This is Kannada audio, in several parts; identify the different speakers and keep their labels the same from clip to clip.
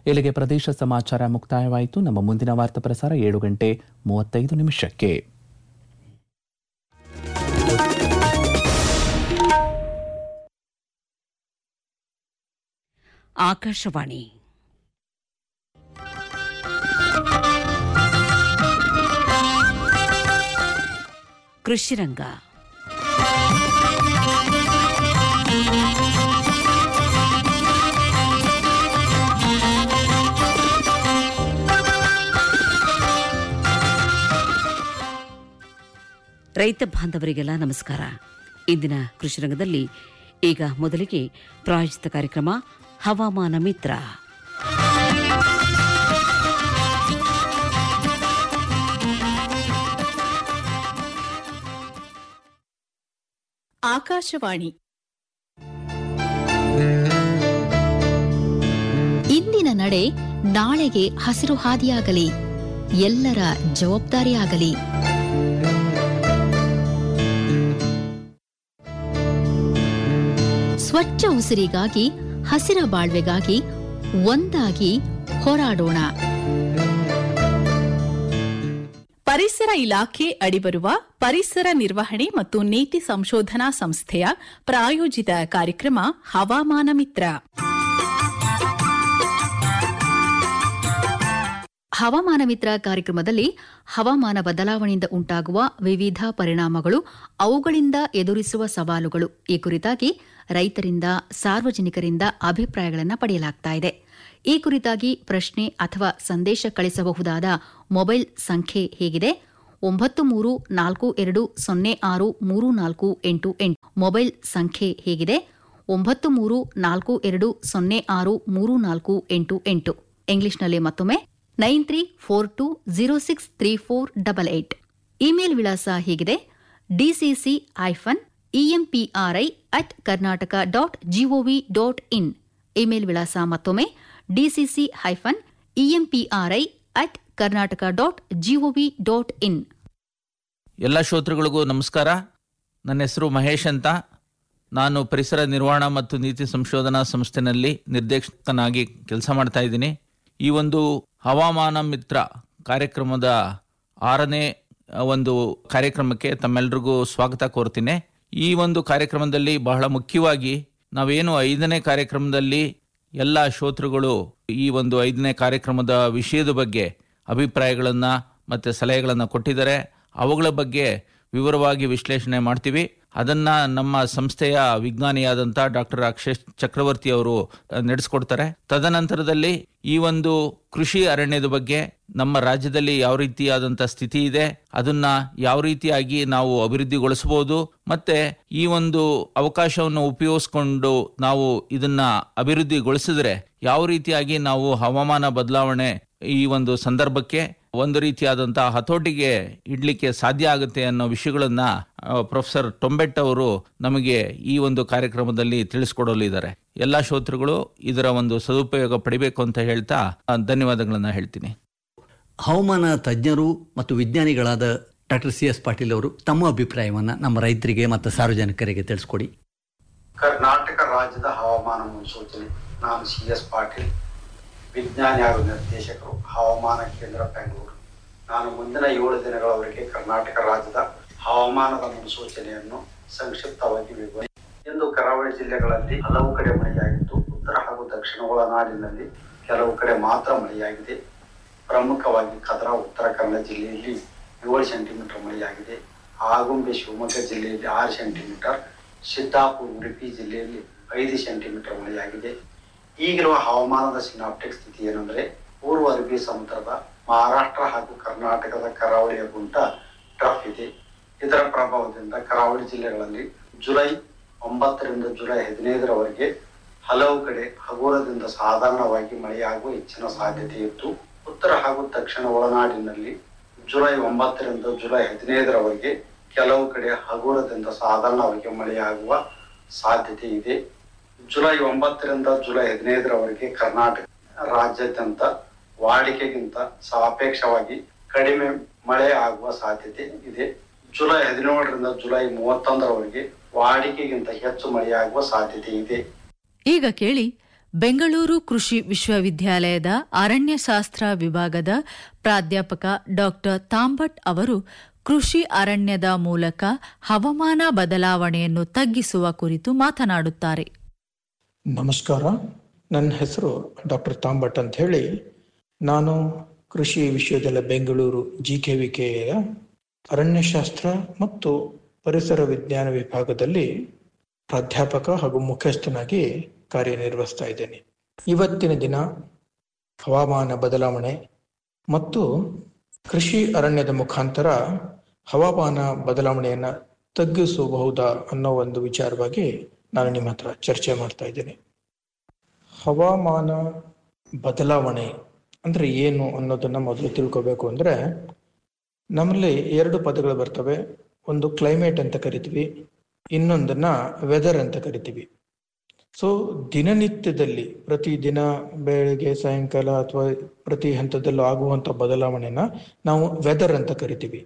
Speaker 1: ಇಲ್ಲಿಗೆ ಪ್ರದೇಶ ಸಮಾಚಾರ ಮುಕ್ತಾಯವಾಯಿತು ನಮ್ಮ ಮುಂದಿನ ವಾರ್ತಾ ಪ್ರಸಾರ ಏಳು ಗಂಟೆ ಮೂವತ್ತೈದು ನಿಮಿಷಕ್ಕೆ
Speaker 2: ಆಕಾಶವಾಣಿ ಕೃಷಿರಂಗ ರೈತ ಬಾಂಧವರಿಗೆಲ್ಲ ನಮಸ್ಕಾರ ಇಂದಿನ ಕೃಷಿರಂಗದಲ್ಲಿ ಈಗ ಮೊದಲಿಗೆ ಪ್ರಾಯೋಜಿತ ಕಾರ್ಯಕ್ರಮ ಹವಾಮಾನ ಮಿತ್ರ
Speaker 3: ಆಕಾಶವಾಣಿ
Speaker 4: ಇಂದಿನ ನಡೆ ನಾಳೆಗೆ ಹಸಿರು ಹಾದಿಯಾಗಲಿ ಎಲ್ಲರ ಜವಾಬ್ದಾರಿಯಾಗಲಿ ಸ್ವಚ್ಛ ಉಸಿರಿಗಾಗಿ ಹಸಿರ ಬಾಳ್ವೆಗಾಗಿ ಒಂದಾಗಿ ಹೋರಾಡೋಣ
Speaker 3: ಪರಿಸರ ಇಲಾಖೆ ಅಡಿಬರುವ ಪರಿಸರ ನಿರ್ವಹಣೆ ಮತ್ತು ನೀತಿ ಸಂಶೋಧನಾ ಸಂಸ್ಥೆಯ ಪ್ರಾಯೋಜಿತ ಕಾರ್ಯಕ್ರಮ ಹವಾಮಾನ ಮಿತ್ರ
Speaker 4: ಹವಾಮಾನ ಮಿತ್ರ ಕಾರ್ಯಕ್ರಮದಲ್ಲಿ ಹವಾಮಾನ ಬದಲಾವಣೆಯಿಂದ ಉಂಟಾಗುವ ವಿವಿಧ ಪರಿಣಾಮಗಳು ಅವುಗಳಿಂದ ಎದುರಿಸುವ ಸವಾಲುಗಳು ಈ ಕುರಿತಾಗಿ ರೈತರಿಂದ ಸಾರ್ವಜನಿಕರಿಂದ ಅಭಿಪ್ರಾಯಗಳನ್ನು ಪಡೆಯಲಾಗ್ತಾ ಇದೆ ಈ ಕುರಿತಾಗಿ ಪ್ರಶ್ನೆ ಅಥವಾ ಸಂದೇಶ ಕಳಿಸಬಹುದಾದ ಮೊಬೈಲ್ ಸಂಖ್ಯೆ ಹೇಗಿದೆ ಒಂಬತ್ತು ಮೂರು ನಾಲ್ಕು ಎರಡು ಸೊನ್ನೆ ಆರು ಮೂರು ನಾಲ್ಕು ಎಂಟು ಎಂಟು ಮೊಬೈಲ್ ಸಂಖ್ಯೆ ಹೇಗಿದೆ ಒಂಬತ್ತು ಮೂರು ನಾಲ್ಕು ಎರಡು ಸೊನ್ನೆ ಆರು ಮೂರು ನಾಲ್ಕು ಎಂಟು ಎಂಟು ಇಂಗ್ಲಿಷ್ನಲ್ಲಿ ಮತ್ತೊಮ್ಮೆ nine three four two zero six three four double eight email ವಿಳಾಸ ಹೀಗಿದೆ DCC hyphen EMPRI at Karnataka dot GOV dot in email ವಿಳಾಸ ಮತ್ತೊಮ್ಮೆ DCC hyphen EMPRI at Karnataka dot GOV dot in
Speaker 5: ಎಲ್ಲ ಶ್ರೋತೃಗಳಿಗೂ ನಮಸ್ಕಾರ ನನ್ನ ಹೆಸರು ಮಹೇಶ್ ಅಂತ ನಾನು ಪರಿಸರ ನಿರ್ವಹಣಾ ಮತ್ತು ನೀತಿ ಸಂಶೋಧನಾ ಸಂಸ್ಥೆನಲ್ಲಿ ನಿರ್ದೇಶಕನಾಗಿ ಕೆಲಸ ಮಾಡ್ತಾ ಇದ್ದೀನಿ ಈ ಒಂದು ಹವಾಮಾನ ಮಿತ್ರ ಕಾರ್ಯಕ್ರಮದ ಆರನೇ ಒಂದು ಕಾರ್ಯಕ್ರಮಕ್ಕೆ ತಮ್ಮೆಲ್ರಿಗೂ ಸ್ವಾಗತ ಕೋರ್ತೀನಿ ಈ ಒಂದು ಕಾರ್ಯಕ್ರಮದಲ್ಲಿ ಬಹಳ ಮುಖ್ಯವಾಗಿ ನಾವೇನು ಐದನೇ ಕಾರ್ಯಕ್ರಮದಲ್ಲಿ ಎಲ್ಲ ಶ್ರೋತೃಗಳು ಈ ಒಂದು ಐದನೇ ಕಾರ್ಯಕ್ರಮದ ವಿಷಯದ ಬಗ್ಗೆ ಅಭಿಪ್ರಾಯಗಳನ್ನು ಮತ್ತು ಸಲಹೆಗಳನ್ನು ಕೊಟ್ಟಿದ್ದಾರೆ ಅವುಗಳ ಬಗ್ಗೆ ವಿವರವಾಗಿ ವಿಶ್ಲೇಷಣೆ ಮಾಡ್ತೀವಿ ಅದನ್ನ ನಮ್ಮ ಸಂಸ್ಥೆಯ ವಿಜ್ಞಾನಿಯಾದಂಥ ಡಾಕ್ಟರ್ ಅಕ್ಷಯ್ ಚಕ್ರವರ್ತಿ ಅವರು ನಡೆಸ್ಕೊಡ್ತಾರೆ ತದನಂತರದಲ್ಲಿ ಈ ಒಂದು ಕೃಷಿ ಅರಣ್ಯದ ಬಗ್ಗೆ ನಮ್ಮ ರಾಜ್ಯದಲ್ಲಿ ಯಾವ ರೀತಿಯಾದಂಥ ಸ್ಥಿತಿ ಇದೆ ಅದನ್ನ ಯಾವ ರೀತಿಯಾಗಿ ನಾವು ಅಭಿವೃದ್ಧಿಗೊಳಿಸಬಹುದು ಮತ್ತೆ ಈ ಒಂದು ಅವಕಾಶವನ್ನು ಉಪಯೋಗಿಸ್ಕೊಂಡು ನಾವು ಇದನ್ನ ಅಭಿವೃದ್ಧಿಗೊಳಿಸಿದ್ರೆ ಯಾವ ರೀತಿಯಾಗಿ ನಾವು ಹವಾಮಾನ ಬದಲಾವಣೆ ಈ ಒಂದು ಸಂದರ್ಭಕ್ಕೆ ಒಂದು ರೀತಿಯಾದಂತಹ ಹತೋಟಿಗೆ ಇಡ್ಲಿಕ್ಕೆ ಸಾಧ್ಯ ಆಗುತ್ತೆ ಅನ್ನೋ ವಿಷಯಗಳನ್ನ ಪ್ರೊಫೆಸರ್ ಟೊಂಬೆಟ್ ಅವರು ನಮಗೆ ಈ ಒಂದು ಕಾರ್ಯಕ್ರಮದಲ್ಲಿ ತಿಳಿಸ್ಕೊಡಲಿದ್ದಾರೆ ಎಲ್ಲಾ ಶ್ರೋತೃಗಳು ಇದರ ಒಂದು ಸದುಪಯೋಗ ಪಡಿಬೇಕು ಅಂತ ಹೇಳ್ತಾ ಆ, ಧನ್ಯವಾದಗಳನ್ನ ಹೇಳ್ತೀನಿ
Speaker 6: ಹವಾಮಾನ ತಜ್ಞರು ಮತ್ತು ವಿಜ್ಞಾನಿಗಳಾದ ಡಾಕ್ಟರ್ ಸಿ ಎಸ್ ಪಾಟೀಲ್ ಅವರು ತಮ್ಮ ಅಭಿಪ್ರಾಯವನ್ನು ನಮ್ಮ ರೈತರಿಗೆ ಮತ್ತು ಸಾರ್ವಜನಿಕರಿಗೆ ತಿಳಿಸ್ಕೊಡಿ
Speaker 7: ಕರ್ನಾಟಕ ರಾಜ್ಯದ ಹವಾಮಾನ ಮುನ್ಸೂಚನೆ ನಾನು ಸಿ ಎಸ್ ಪಾಟೀಲ್ ವಿಜ್ಞಾನಿ ಹಾಗೂ ನಿರ್ದೇಶಕರು ಹವಾಮಾನ ಕೇಂದ್ರ ಬೆಂಗಳೂರು ನಾನು ಮುಂದಿನ ಏಳು ದಿನಗಳವರೆಗೆ ಕರ್ನಾಟಕ ರಾಜ್ಯದ ಹವಾಮಾನದ ಮುನ್ಸೂಚನೆಯನ್ನು ಸಂಕ್ಷಿಪ್ತವಾಗಿ ವಿವರಿ ಇಂದು ಕರಾವಳಿ ಜಿಲ್ಲೆಗಳಲ್ಲಿ ಹಲವು ಕಡೆ ಮಳೆಯಾಗಿದ್ದು ಉತ್ತರ ಹಾಗೂ ದಕ್ಷಿಣ ಒಳನಾಡಿನಲ್ಲಿ ಕೆಲವು ಕಡೆ ಮಾತ್ರ ಮಳೆಯಾಗಿದೆ ಪ್ರಮುಖವಾಗಿ ಕದರ ಉತ್ತರ ಕನ್ನಡ ಜಿಲ್ಲೆಯಲ್ಲಿ ಏಳು ಸೆಂಟಿಮೀಟರ್ ಮಳೆಯಾಗಿದೆ ಆಗುಂಬೆ ಶಿವಮೊಗ್ಗ ಜಿಲ್ಲೆಯಲ್ಲಿ ಆರು ಸೆಂಟಿಮೀಟರ್ ಸಿದ್ದಾಪುರ ಉಡುಪಿ ಜಿಲ್ಲೆಯಲ್ಲಿ ಐದು ಸೆಂಟಿಮೀಟರ್ ಮಳೆಯಾಗಿದೆ ಈಗಿರುವ ಹವಾಮಾನದ ಸಿನಾಪ್ಟಿಕ್ ಸ್ಥಿತಿ ಏನಂದ್ರೆ ಪೂರ್ವ ಅರಬ್ಬಿ ಸಮುದ್ರದ ಮಹಾರಾಷ್ಟ್ರ ಹಾಗೂ ಕರ್ನಾಟಕದ ಕರಾವಳಿಯ ಗುಂಟ ಟ್ರಫ್ ಇದೆ ಇದರ ಪ್ರಭಾವದಿಂದ ಕರಾವಳಿ ಜಿಲ್ಲೆಗಳಲ್ಲಿ ಜುಲೈ ಒಂಬತ್ತರಿಂದ ಜುಲೈ ಹದಿನೈದರವರೆಗೆ ಹಲವು ಕಡೆ ಹಗುರದಿಂದ ಸಾಧಾರಣವಾಗಿ ಮಳೆಯಾಗುವ ಹೆಚ್ಚಿನ ಸಾಧ್ಯತೆ ಇತ್ತು ಉತ್ತರ ಹಾಗೂ ದಕ್ಷಿಣ ಒಳನಾಡಿನಲ್ಲಿ ಜುಲೈ ಒಂಬತ್ತರಿಂದ ಜುಲೈ ಹದಿನೈದರವರೆಗೆ ಕೆಲವು ಕಡೆ ಹಗುರದಿಂದ ಸಾಧಾರಣವಾಗಿ ಮಳೆಯಾಗುವ ಸಾಧ್ಯತೆ ಇದೆ ಜುಲೈ ಒಂಬತ್ತರಿಂದ ಜುಲೈ ಹದಿನೈದರವರೆಗೆ ಕರ್ನಾಟಕ ರಾಜ್ಯಾದ್ಯಂತ ವಾಡಿಕೆಗಿಂತ ಸಾಪೇಕ್ಷವಾಗಿ ಕಡಿಮೆ ಮಳೆ ಆಗುವ ಸಾಧ್ಯತೆ ಇದೆ ಜುಲೈ ಹದಿನೇಳರಿಂದ ಜುಲೈ ಮೂವತ್ತೊಂದರವರೆಗೆ ವಾಡಿಕೆಗಿಂತ ಹೆಚ್ಚು ಮಳೆಯಾಗುವ ಸಾಧ್ಯತೆ ಇದೆ
Speaker 8: ಈಗ ಕೇಳಿ ಬೆಂಗಳೂರು ಕೃಷಿ ವಿಶ್ವವಿದ್ಯಾಲಯದ ಅರಣ್ಯಶಾಸ್ತ್ರ ವಿಭಾಗದ ಪ್ರಾಧ್ಯಾಪಕ ಡಾಕ್ಟರ್ ತಾಂಬಟ್ ಅವರು ಕೃಷಿ ಅರಣ್ಯದ ಮೂಲಕ ಹವಾಮಾನ ಬದಲಾವಣೆಯನ್ನು ತಗ್ಗಿಸುವ ಕುರಿತು ಮಾತನಾಡುತ್ತಾರೆ
Speaker 9: ನಮಸ್ಕಾರ ನನ್ನ ಹೆಸರು ಡಾಕ್ಟರ್ ತಾಂಬಟ್ ಅಂತ ಹೇಳಿ ನಾನು ಕೃಷಿ ವಿಶ್ವವಿದ್ಯಾಲಯ ಬೆಂಗಳೂರು ಜಿ ಕೆ ವಿ ಕೆಯ ಅರಣ್ಯಶಾಸ್ತ್ರ ಮತ್ತು ಪರಿಸರ ವಿಜ್ಞಾನ ವಿಭಾಗದಲ್ಲಿ ಪ್ರಾಧ್ಯಾಪಕ ಹಾಗೂ ಮುಖ್ಯಸ್ಥನಾಗಿ ಕಾರ್ಯನಿರ್ವಹಿಸ್ತಾ ಇದ್ದೇನೆ ಇವತ್ತಿನ ದಿನ ಹವಾಮಾನ ಬದಲಾವಣೆ ಮತ್ತು ಕೃಷಿ ಅರಣ್ಯದ ಮುಖಾಂತರ ಹವಾಮಾನ ಬದಲಾವಣೆಯನ್ನು ತಗ್ಗಿಸಬಹುದಾ ಅನ್ನೋ ಒಂದು ವಿಚಾರವಾಗಿ ನಾನು ನಿಮ್ಮ ಹತ್ರ ಚರ್ಚೆ ಮಾಡ್ತಾ ಇದ್ದೇನೆ ಹವಾಮಾನ ಬದಲಾವಣೆ ಅಂದ್ರೆ ಏನು ಅನ್ನೋದನ್ನ ಮೊದಲು ತಿಳ್ಕೋಬೇಕು ಅಂದ್ರೆ ನಮ್ಮಲ್ಲಿ ಎರಡು ಪದಗಳು ಬರ್ತವೆ ಒಂದು ಕ್ಲೈಮೇಟ್ ಅಂತ ಕರಿತೀವಿ ಇನ್ನೊಂದನ್ನ ವೆದರ್ ಅಂತ ಕರಿತೀವಿ ಸೊ ದಿನನಿತ್ಯದಲ್ಲಿ ಪ್ರತಿ ದಿನ ಬೆಳಗ್ಗೆ ಸಾಯಂಕಾಲ ಅಥವಾ ಪ್ರತಿ ಹಂತದಲ್ಲೂ ಆಗುವಂತ ಬದಲಾವಣೆನ ನಾವು ವೆದರ್ ಅಂತ ಕರಿತೀವಿ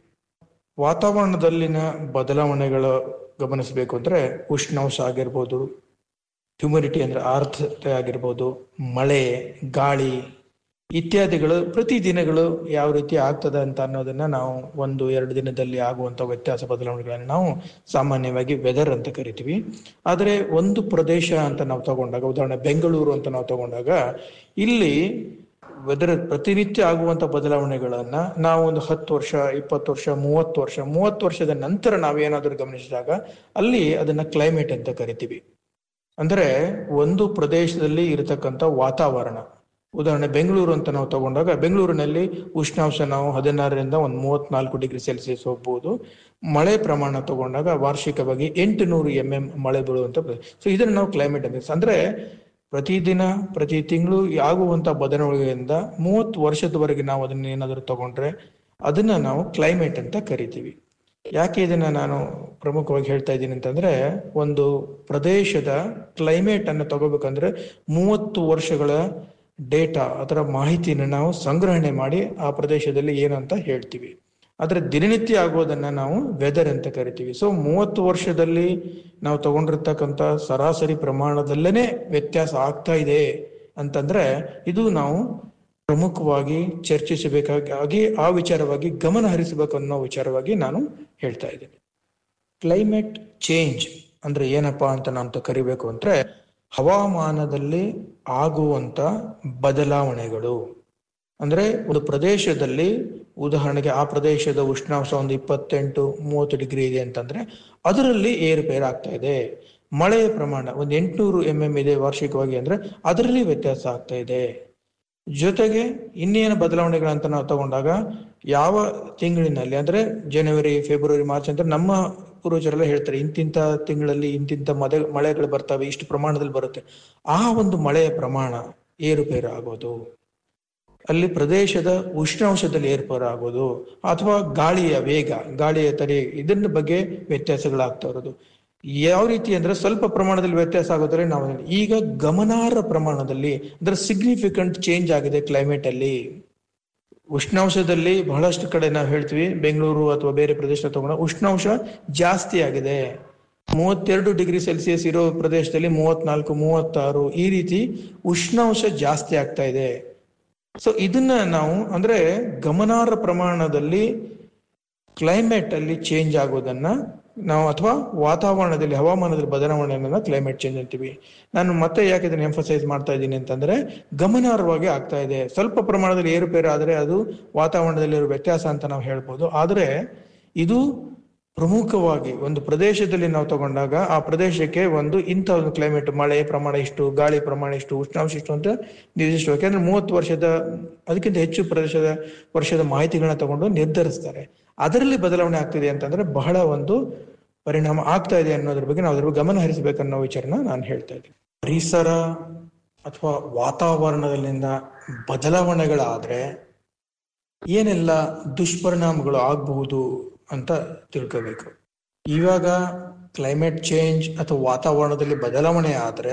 Speaker 9: ವಾತಾವರಣದಲ್ಲಿನ ಬದಲಾವಣೆಗಳ ಗಮನಿಸಬೇಕು ಅಂದ್ರೆ ಉಷ್ಣಾಂಶ ಆಗಿರ್ಬೋದು ಹ್ಯುಮಿಡಿಟಿ ಅಂದ್ರೆ ಆರ್ದ್ರತೆ ಆಗಿರ್ಬೋದು ಮಳೆ ಗಾಳಿ ಇತ್ಯಾದಿಗಳು ಪ್ರತಿ ದಿನಗಳು ಯಾವ ರೀತಿ ಆಗ್ತದೆ ಅಂತ ಅನ್ನೋದನ್ನ ನಾವು ಒಂದು ಎರಡು ದಿನದಲ್ಲಿ ಆಗುವಂತ ವ್ಯತ್ಯಾಸ ಬದಲಾವಣೆಗಳನ್ನು ನಾವು ಸಾಮಾನ್ಯವಾಗಿ ವೆದರ್ ಅಂತ ಕರಿತೀವಿ ಆದರೆ ಒಂದು ಪ್ರದೇಶ ಅಂತ ನಾವು ತಗೊಂಡಾಗ ಉದಾಹರಣೆ ಬೆಂಗಳೂರು ಅಂತ ನಾವು ತಗೊಂಡಾಗ ಇಲ್ಲಿ ವೆದರ್ ಪ್ರತಿನಿತ್ಯ ಆಗುವಂತ ಬದಲಾವಣೆಗಳನ್ನ ನಾವು ಒಂದು ಹತ್ತು ವರ್ಷ ಇಪ್ಪತ್ತು ವರ್ಷ ಮೂವತ್ತು ವರ್ಷ ಮೂವತ್ತು ವರ್ಷದ ನಂತರ ನಾವೇನಾದ್ರೂ ಗಮನಿಸಿದಾಗ ಅಲ್ಲಿ ಅದನ್ನ ಕ್ಲೈಮೇಟ್ ಅಂತ ಕರಿತೀವಿ ಅಂದ್ರೆ ಒಂದು ಪ್ರದೇಶದಲ್ಲಿ ಇರತಕ್ಕಂತ ವಾತಾವರಣ ಉದಾಹರಣೆ ಬೆಂಗಳೂರು ಅಂತ ನಾವು ತಗೊಂಡಾಗ ಬೆಂಗಳೂರಿನಲ್ಲಿ ಉಷ್ಣಾಂಶ ನಾವು ಹದಿನಾರರಿಂದ ಒಂದು ಮೂವತ್ನಾಲ್ಕು ಡಿಗ್ರಿ ಸೆಲ್ಸಿಯಸ್ ಹೋಗ್ಬೋದು ಮಳೆ ಪ್ರಮಾಣ ತಗೊಂಡಾಗ ವಾರ್ಷಿಕವಾಗಿ ಎಂಟು ನೂರು ಎಂ ಎಂ ಮಳೆ ಬೀಳುವಂತ ಸೊ ಇದನ್ನ ನಾವು ಕ್ಲೈಮೇಟ್ ಅಂತ ಅಂದ್ರೆ ಪ್ರತಿದಿನ ಪ್ರತಿ ತಿಂಗಳು ಆಗುವಂತ ಬದಲಾವಣೆಯಿಂದ ಮೂವತ್ತು ವರ್ಷದವರೆಗೆ ನಾವು ಅದನ್ನ ಏನಾದರೂ ತಗೊಂಡ್ರೆ ಅದನ್ನ ನಾವು ಕ್ಲೈಮೇಟ್ ಅಂತ ಕರಿತೀವಿ ಯಾಕೆ ಇದನ್ನ ನಾನು ಪ್ರಮುಖವಾಗಿ ಹೇಳ್ತಾ ಇದ್ದೀನಿ ಅಂತಂದ್ರೆ ಒಂದು ಪ್ರದೇಶದ ಕ್ಲೈಮೇಟ್ ಅನ್ನು ತಗೋಬೇಕಂದ್ರೆ ಮೂವತ್ತು ವರ್ಷಗಳ ಡೇಟಾ ಅದರ ಮಾಹಿತಿನ ನಾವು ಸಂಗ್ರಹಣೆ ಮಾಡಿ ಆ ಪ್ರದೇಶದಲ್ಲಿ ಏನಂತ ಹೇಳ್ತೀವಿ ಆದ್ರೆ ದಿನನಿತ್ಯ ಆಗೋದನ್ನ ನಾವು ವೆದರ್ ಅಂತ ಕರಿತೀವಿ ಸೊ ಮೂವತ್ತು ವರ್ಷದಲ್ಲಿ ನಾವು ತಗೊಂಡಿರ್ತಕ್ಕಂಥ ಸರಾಸರಿ ಪ್ರಮಾಣದಲ್ಲೇನೆ ವ್ಯತ್ಯಾಸ ಆಗ್ತಾ ಇದೆ ಅಂತಂದ್ರೆ ಇದು ನಾವು ಪ್ರಮುಖವಾಗಿ ಚರ್ಚಿಸಬೇಕಾಗಿ ಆ ವಿಚಾರವಾಗಿ ಗಮನ ಹರಿಸಬೇಕು ಅನ್ನೋ ವಿಚಾರವಾಗಿ ನಾನು ಹೇಳ್ತಾ ಇದ್ದೇನೆ ಕ್ಲೈಮೇಟ್ ಚೇಂಜ್ ಅಂದ್ರೆ ಏನಪ್ಪಾ ಅಂತ ನಾವು ಕರಿಬೇಕು ಅಂದ್ರೆ ಹವಾಮಾನದಲ್ಲಿ ಆಗುವಂತ ಬದಲಾವಣೆಗಳು ಅಂದ್ರೆ ಒಂದು ಪ್ರದೇಶದಲ್ಲಿ ಉದಾಹರಣೆಗೆ ಆ ಪ್ರದೇಶದ ಉಷ್ಣಾಂಶ ಒಂದು ಇಪ್ಪತ್ತೆಂಟು ಮೂವತ್ತು ಡಿಗ್ರಿ ಇದೆ ಅಂತಂದ್ರೆ ಅದರಲ್ಲಿ ಏರುಪೇರು ಆಗ್ತಾ ಇದೆ ಮಳೆಯ ಪ್ರಮಾಣ ಒಂದು ಎಂಟುನೂರು ಎಂ ಎಂ ಇದೆ ವಾರ್ಷಿಕವಾಗಿ ಅಂದ್ರೆ ಅದರಲ್ಲಿ ವ್ಯತ್ಯಾಸ ಆಗ್ತಾ ಇದೆ ಜೊತೆಗೆ ಇನ್ನೇನು ಬದಲಾವಣೆಗಳಂತ ನಾವು ತಗೊಂಡಾಗ ಯಾವ ತಿಂಗಳಿನಲ್ಲಿ ಅಂದ್ರೆ ಜನವರಿ ಫೆಬ್ರವರಿ ಮಾರ್ಚ್ ಅಂತ ನಮ್ಮ ಪೂರ್ವಜರೆಲ್ಲ ಹೇಳ್ತಾರೆ ಇಂತಿಂತ ತಿಂಗಳಲ್ಲಿ ಇಂತಿಂತ ಮದೆ ಮಳೆಗಳು ಬರ್ತವೆ ಇಷ್ಟು ಪ್ರಮಾಣದಲ್ಲಿ ಬರುತ್ತೆ ಆ ಒಂದು ಮಳೆಯ ಪ್ರಮಾಣ ಏರುಪೇರು ಆಗೋದು ಅಲ್ಲಿ ಪ್ರದೇಶದ ಉಷ್ಣಾಂಶದಲ್ಲಿ ಏರ್ಪೇರು ಆಗೋದು ಅಥವಾ ಗಾಳಿಯ ವೇಗ ಗಾಳಿಯ ತಡೆ ಇದನ್ನ ಬಗ್ಗೆ ವ್ಯತ್ಯಾಸಗಳಾಗ್ತಾ ಇರೋದು ಯಾವ ರೀತಿ ಅಂದ್ರೆ ಸ್ವಲ್ಪ ಪ್ರಮಾಣದಲ್ಲಿ ವ್ಯತ್ಯಾಸ ಆಗೋದ್ರೆ ನಾವು ಈಗ ಗಮನಾರ್ಹ ಪ್ರಮಾಣದಲ್ಲಿ ಅಂದ್ರೆ ಸಿಗ್ನಿಫಿಕೆಂಟ್ ಚೇಂಜ್ ಆಗಿದೆ ಕ್ಲೈಮೇಟ್ ಅಲ್ಲಿ ಉಷ್ಣಾಂಶದಲ್ಲಿ ಬಹಳಷ್ಟು ಕಡೆ ನಾವು ಹೇಳ್ತೀವಿ ಬೆಂಗಳೂರು ಅಥವಾ ಬೇರೆ ಪ್ರದೇಶ ತಗೊಂಡ ಉಷ್ಣಾಂಶ ಜಾಸ್ತಿ ಆಗಿದೆ ಮೂವತ್ತೆರಡು ಡಿಗ್ರಿ ಸೆಲ್ಸಿಯಸ್ ಇರೋ ಪ್ರದೇಶದಲ್ಲಿ ಮೂವತ್ನಾಲ್ಕು ಮೂವತ್ತಾರು ಈ ರೀತಿ ಉಷ್ಣಾಂಶ ಜಾಸ್ತಿ ಆಗ್ತಾ ಇದೆ ಸೊ ಇದನ್ನ ನಾವು ಅಂದ್ರೆ ಗಮನಾರ್ಹ ಪ್ರಮಾಣದಲ್ಲಿ ಕ್ಲೈಮೇಟ್ ಅಲ್ಲಿ ಚೇಂಜ್ ಆಗೋದನ್ನ ನಾವು ಅಥವಾ ವಾತಾವರಣದಲ್ಲಿ ಹವಾಮಾನದಲ್ಲಿ ಬದಲಾವಣೆಯನ್ನ ಕ್ಲೈಮೇಟ್ ಚೇಂಜ್ ಅಂತೀವಿ ನಾನು ಮತ್ತೆ ಯಾಕೆ ಇದನ್ನ ಎಂಫಸೈಸ್ ಮಾಡ್ತಾ ಇದ್ದೀನಿ ಅಂತಂದ್ರೆ ಗಮನಾರ್ಹವಾಗಿ ಆಗ್ತಾ ಇದೆ ಸ್ವಲ್ಪ ಪ್ರಮಾಣದಲ್ಲಿ ಏರುಪೇರು ಆದ್ರೆ ಅದು ವಾತಾವರಣದಲ್ಲಿರೋ ವ್ಯತ್ಯಾಸ ಅಂತ ನಾವು ಹೇಳ್ಬೋದು ಆದ್ರೆ ಇದು ಪ್ರಮುಖವಾಗಿ ಒಂದು ಪ್ರದೇಶದಲ್ಲಿ ನಾವು ತಗೊಂಡಾಗ ಆ ಪ್ರದೇಶಕ್ಕೆ ಒಂದು ಇಂಥ ಒಂದು ಕ್ಲೈಮೇಟ್ ಮಳೆ ಪ್ರಮಾಣ ಇಷ್ಟು ಗಾಳಿ ಪ್ರಮಾಣ ಇಷ್ಟು ಉಷ್ಣಾಂಶ ಇಷ್ಟು ಅಂತ ನಿರ್ದಿಷ್ಟ ಯಾಕಂದ್ರೆ ಮೂವತ್ತು ವರ್ಷದ ಅದಕ್ಕಿಂತ ಹೆಚ್ಚು ಪ್ರದೇಶದ ವರ್ಷದ ಮಾಹಿತಿಗಳನ್ನ ತಗೊಂಡು ನಿರ್ಧರಿಸ್ತಾರೆ ಅದರಲ್ಲಿ ಬದಲಾವಣೆ ಆಗ್ತಿದೆ ಅಂತಂದ್ರೆ ಬಹಳ ಒಂದು ಪರಿಣಾಮ ಆಗ್ತಾ ಇದೆ ಅನ್ನೋದ್ರ ಬಗ್ಗೆ ನಾವು ಅದ್ರ ಬಗ್ಗೆ ಗಮನ ಹರಿಸಬೇಕನ್ನೋ ವಿಚಾರನ ನಾನು ಹೇಳ್ತಾ ಇದ್ದೀನಿ ಪರಿಸರ ಅಥವಾ ವಾತಾವರಣದಲ್ಲಿಂದ ಬದಲಾವಣೆಗಳಾದ್ರೆ ಏನೆಲ್ಲ ದುಷ್ಪರಿಣಾಮಗಳು ಆಗಬಹುದು ಅಂತ ತಿಳ್ಕೋಬೇಕು ಇವಾಗ ಕ್ಲೈಮೇಟ್ ಚೇಂಜ್ ಅಥವಾ ವಾತಾವರಣದಲ್ಲಿ ಬದಲಾವಣೆ ಆದ್ರೆ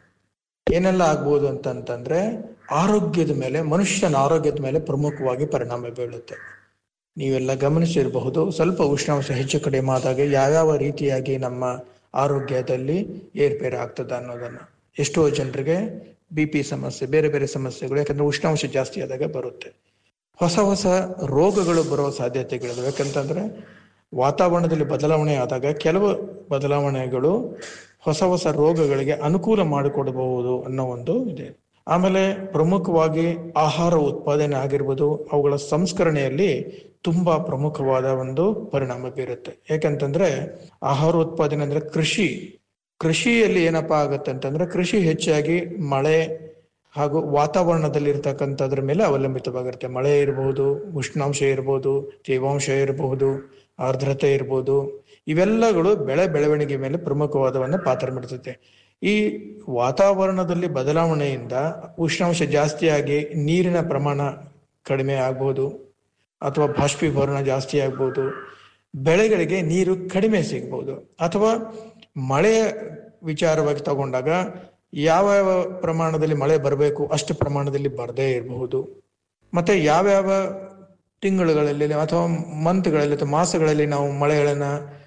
Speaker 9: ಏನೆಲ್ಲ ಆಗ್ಬೋದು ಅಂತಂತಂದ್ರೆ ಆರೋಗ್ಯದ ಮೇಲೆ ಮನುಷ್ಯನ ಆರೋಗ್ಯದ ಮೇಲೆ ಪ್ರಮುಖವಾಗಿ ಪರಿಣಾಮ ಬೀಳುತ್ತೆ ನೀವೆಲ್ಲ ಗಮನಿಸಿರಬಹುದು ಸ್ವಲ್ಪ ಉಷ್ಣಾಂಶ ಹೆಚ್ಚು ಕಡಿಮೆ ಆದಾಗ ಯಾವ್ಯಾವ ರೀತಿಯಾಗಿ ನಮ್ಮ ಆರೋಗ್ಯದಲ್ಲಿ ಏರ್ಪೇರು ಆಗ್ತದ ಅನ್ನೋದನ್ನ ಎಷ್ಟೋ ಜನರಿಗೆ ಬಿ ಪಿ ಸಮಸ್ಯೆ ಬೇರೆ ಬೇರೆ ಸಮಸ್ಯೆಗಳು ಯಾಕಂದ್ರೆ ಉಷ್ಣಾಂಶ ಜಾಸ್ತಿ ಆದಾಗ ಬರುತ್ತೆ ಹೊಸ ಹೊಸ ರೋಗಗಳು ಬರೋ ಸಾಧ್ಯತೆಗಳಿವೆ ಯಾಕಂತಂದ್ರೆ ವಾತಾವರಣದಲ್ಲಿ ಬದಲಾವಣೆ ಆದಾಗ ಕೆಲವು ಬದಲಾವಣೆಗಳು ಹೊಸ ಹೊಸ ರೋಗಗಳಿಗೆ ಅನುಕೂಲ ಮಾಡಿಕೊಡಬಹುದು ಅನ್ನೋ ಒಂದು ಇದೆ ಆಮೇಲೆ ಪ್ರಮುಖವಾಗಿ ಆಹಾರ ಉತ್ಪಾದನೆ ಆಗಿರ್ಬೋದು ಅವುಗಳ ಸಂಸ್ಕರಣೆಯಲ್ಲಿ ತುಂಬಾ ಪ್ರಮುಖವಾದ ಒಂದು ಪರಿಣಾಮ ಬೀರುತ್ತೆ ಯಾಕಂತಂದ್ರೆ ಆಹಾರ ಉತ್ಪಾದನೆ ಅಂದ್ರೆ ಕೃಷಿ ಕೃಷಿಯಲ್ಲಿ ಏನಪ್ಪಾ ಆಗತ್ತೆ ಅಂತಂದ್ರೆ ಕೃಷಿ ಹೆಚ್ಚಾಗಿ ಮಳೆ ಹಾಗೂ ವಾತಾವರಣದಲ್ಲಿ ಇರ್ತಕ್ಕಂಥದ್ರ ಮೇಲೆ ಅವಲಂಬಿತವಾಗಿರುತ್ತೆ ಮಳೆ ಇರಬಹುದು ಉಷ್ಣಾಂಶ ಇರಬಹುದು ತೇವಾಂಶ ಇರಬಹುದು ಆರ್ದ್ರತೆ ಇರಬಹುದು ಇವೆಲ್ಲಗಳು ಬೆಳೆ ಬೆಳವಣಿಗೆ ಮೇಲೆ ಪ್ರಮುಖವಾದವನ್ನ ಪಾತ್ರ ಮಾಡ್ತದೆ ಈ ವಾತಾವರಣದಲ್ಲಿ ಬದಲಾವಣೆಯಿಂದ ಉಷ್ಣಾಂಶ ಜಾಸ್ತಿಯಾಗಿ ನೀರಿನ ಪ್ರಮಾಣ ಕಡಿಮೆ ಆಗ್ಬಹುದು ಅಥವಾ ಬಾಷ್ಪೀಭವನ ಜಾಸ್ತಿ ಆಗ್ಬಹುದು ಬೆಳೆಗಳಿಗೆ ನೀರು ಕಡಿಮೆ ಸಿಗ್ಬಹುದು ಅಥವಾ ಮಳೆಯ ವಿಚಾರವಾಗಿ ತಗೊಂಡಾಗ ಯಾವ ಯಾವ ಪ್ರಮಾಣದಲ್ಲಿ ಮಳೆ ಬರಬೇಕು ಅಷ್ಟು ಪ್ರಮಾಣದಲ್ಲಿ ಬರದೇ ಇರಬಹುದು ಮತ್ತೆ ಯಾವ್ಯಾವ ತಿಂಗಳುಗಳಲ್ಲಿ ಅಥವಾ ಮಂತ್ಗಳಲ್ಲಿ ಅಥವಾ ಮಾಸಗಳಲ್ಲಿ ನಾವು ಮಳೆಗಳನ್ನ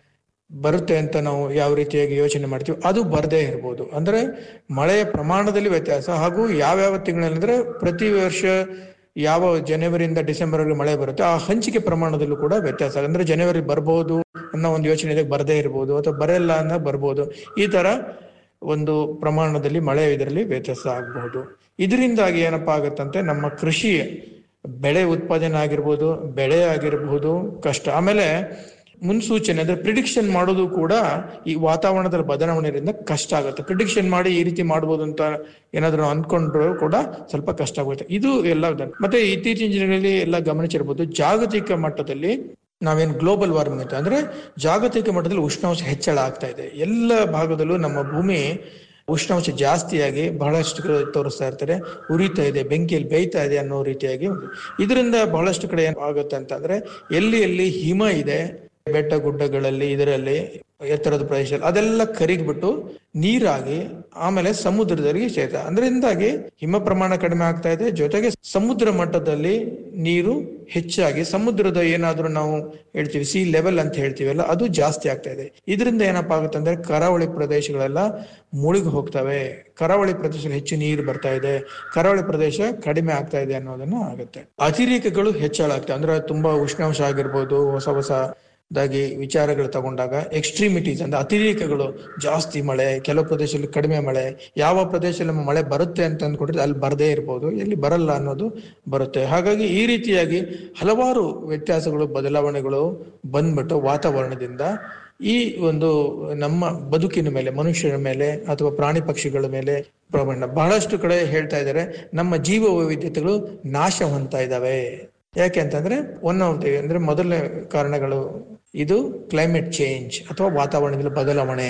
Speaker 9: ಬರುತ್ತೆ ಅಂತ ನಾವು ಯಾವ ರೀತಿಯಾಗಿ ಯೋಚನೆ ಮಾಡ್ತೀವಿ ಅದು ಬರದೇ ಇರ್ಬೋದು ಅಂದ್ರೆ ಮಳೆಯ ಪ್ರಮಾಣದಲ್ಲಿ ವ್ಯತ್ಯಾಸ ಹಾಗೂ ಯಾವ್ಯಾವ ತಿಂಗಳಲ್ಲಿ ಅಂದ್ರೆ ಪ್ರತಿ ವರ್ಷ ಯಾವ ಜನವರಿಯಿಂದ ಡಿಸೆಂಬರ್ ವರೆಗೆ ಮಳೆ ಬರುತ್ತೆ ಆ ಹಂಚಿಕೆ ಪ್ರಮಾಣದಲ್ಲೂ ಕೂಡ ವ್ಯತ್ಯಾಸ ಅಂದ್ರೆ ಜನವರಿ ಬರ್ಬೋದು ಅನ್ನೋ ಒಂದು ಯೋಚನೆ ಇದೆ ಬರದೇ ಇರ್ಬೋದು ಅಥವಾ ಬರಲ್ಲ ಅನ್ನೋ ಬರ್ಬೋದು ಈ ತರ ಒಂದು ಪ್ರಮಾಣದಲ್ಲಿ ಮಳೆ ಇದರಲ್ಲಿ ವ್ಯತ್ಯಾಸ ಆಗಬಹುದು ಇದರಿಂದಾಗಿ ಏನಪ್ಪಾ ಆಗತ್ತಂತೆ ನಮ್ಮ ಕೃಷಿ ಬೆಳೆ ಉತ್ಪಾದನೆ ಆಗಿರ್ಬೋದು ಬೆಳೆ ಆಗಿರಬಹುದು ಕಷ್ಟ ಆಮೇಲೆ ಮುನ್ಸೂಚನೆ ಅಂದ್ರೆ ಪ್ರಿಡಿಕ್ಷನ್ ಮಾಡೋದು ಕೂಡ ಈ ವಾತಾವರಣದ ಬದಲಾವಣೆಯಿಂದ ಕಷ್ಟ ಆಗುತ್ತೆ ಪ್ರಿಡಿಕ್ಷನ್ ಮಾಡಿ ಈ ರೀತಿ ಮಾಡ್ಬೋದು ಅಂತ ಏನಾದ್ರು ಅಂದ್ಕೊಂಡ್ರು ಕೂಡ ಸ್ವಲ್ಪ ಕಷ್ಟ ಆಗುತ್ತೆ ಇದು ಎಲ್ಲ ಮತ್ತೆ ಇತ್ತೀಚಿನ ದಿನಗಳಲ್ಲಿ ಎಲ್ಲ ಗಮನಿಸಿರ್ಬೋದು ಜಾಗತಿಕ ಮಟ್ಟದಲ್ಲಿ ನಾವೇನು ಗ್ಲೋಬಲ್ ವಾರ್ಮಿಂಗ್ ಅಂತ ಅಂದ್ರೆ ಜಾಗತಿಕ ಮಟ್ಟದಲ್ಲಿ ಉಷ್ಣಾಂಶ ಹೆಚ್ಚಳ ಆಗ್ತಾ ಇದೆ ಎಲ್ಲ ಭಾಗದಲ್ಲೂ ನಮ್ಮ ಭೂಮಿ ಉಷ್ಣಾಂಶ ಜಾಸ್ತಿಯಾಗಿ ಬಹಳಷ್ಟು ಕಡೆ ತೋರಿಸ್ತಾ ಇರ್ತಾರೆ ಉರಿತಾ ಇದೆ ಬೆಂಕಿಯಲ್ಲಿ ಬೇಯ್ತಾ ಇದೆ ಅನ್ನೋ ರೀತಿಯಾಗಿ ಇದರಿಂದ ಬಹಳಷ್ಟು ಕಡೆ ಏನ್ ಆಗುತ್ತೆ ಅಂತಂದ್ರೆ ಎಲ್ಲಿ ಎಲ್ಲಿ ಹಿಮ ಇದೆ ಬೆಟ್ಟ ಗುಡ್ಡಗಳಲ್ಲಿ ಇದರಲ್ಲಿ ಎತ್ತರದ ಪ್ರದೇಶದಲ್ಲಿ ಅದೆಲ್ಲ ಕರಿಗ್ಬಿಟ್ಟು ನೀರಾಗಿ ಆಮೇಲೆ ಸಮುದ್ರದಲ್ಲಿ ಸೇತ ಅದರಿಂದಾಗಿ ಹಿಮ ಪ್ರಮಾಣ ಕಡಿಮೆ ಆಗ್ತಾ ಇದೆ ಜೊತೆಗೆ ಸಮುದ್ರ ಮಟ್ಟದಲ್ಲಿ ನೀರು ಹೆಚ್ಚಾಗಿ ಸಮುದ್ರದ ಏನಾದ್ರೂ ನಾವು ಹೇಳ್ತೀವಿ ಸಿ ಲೆವೆಲ್ ಅಂತ ಹೇಳ್ತೀವಲ್ಲ ಅದು ಜಾಸ್ತಿ ಆಗ್ತಾ ಇದೆ ಇದರಿಂದ ಏನಪ್ಪಾ ಆಗುತ್ತೆ ಅಂದ್ರೆ ಕರಾವಳಿ ಪ್ರದೇಶಗಳೆಲ್ಲ ಮುಳುಗಿ ಹೋಗ್ತವೆ ಕರಾವಳಿ ಪ್ರದೇಶದಲ್ಲಿ ಹೆಚ್ಚು ನೀರು ಬರ್ತಾ ಇದೆ ಕರಾವಳಿ ಪ್ರದೇಶ ಕಡಿಮೆ ಆಗ್ತಾ ಇದೆ ಅನ್ನೋದನ್ನ ಆಗುತ್ತೆ ಅತಿರೇಕಗಳು ಹೆಚ್ಚಳ ಆಗ್ತವೆ ಅಂದ್ರೆ ತುಂಬಾ ಉಷ್ಣಾಂಶ ಆಗಿರ್ಬೋದು ಹೊಸ ಹೊಸ ದಾಗಿ ವಿಚಾರಗಳು ತಗೊಂಡಾಗ ಎಕ್ಸ್ಟ್ರೀಮಿಟೀಸ್ ಅಂದ್ರೆ ಅತಿರೇಕಗಳು ಜಾಸ್ತಿ ಮಳೆ ಕೆಲವು ಪ್ರದೇಶದಲ್ಲಿ ಕಡಿಮೆ ಮಳೆ ಯಾವ ಪ್ರದೇಶದಲ್ಲಿ ಮಳೆ ಬರುತ್ತೆ ಅಂತ ಅಂದ್ಕೊಂಡ್ರೆ ಅಲ್ಲಿ ಬರದೇ ಇರ್ಬೋದು ಎಲ್ಲಿ ಬರಲ್ಲ ಅನ್ನೋದು ಬರುತ್ತೆ ಹಾಗಾಗಿ ಈ ರೀತಿಯಾಗಿ ಹಲವಾರು ವ್ಯತ್ಯಾಸಗಳು ಬದಲಾವಣೆಗಳು ಬಂದ್ಬಿಟ್ಟು ವಾತಾವರಣದಿಂದ ಈ ಒಂದು ನಮ್ಮ ಬದುಕಿನ ಮೇಲೆ ಮನುಷ್ಯರ ಮೇಲೆ ಅಥವಾ ಪ್ರಾಣಿ ಪಕ್ಷಿಗಳ ಮೇಲೆ ಪ್ರಮಾಣ ಬಹಳಷ್ಟು ಕಡೆ ಹೇಳ್ತಾ ಇದ್ದಾರೆ ನಮ್ಮ ಜೀವ ವೈವಿಧ್ಯತೆಗಳು ನಾಶ ಹೊಂದ್ತಾ ಇದ್ದಾವೆ ಯಾಕೆ ಅಂತಂದ್ರೆ ಒನ್ ಆಫ್ ದಿ ಅಂದ್ರೆ ಮೊದಲನೇ ಕಾರಣಗಳು ಇದು ಕ್ಲೈಮೇಟ್ ಚೇಂಜ್ ಅಥವಾ ವಾತಾವರಣದಲ್ಲಿ ಬದಲಾವಣೆ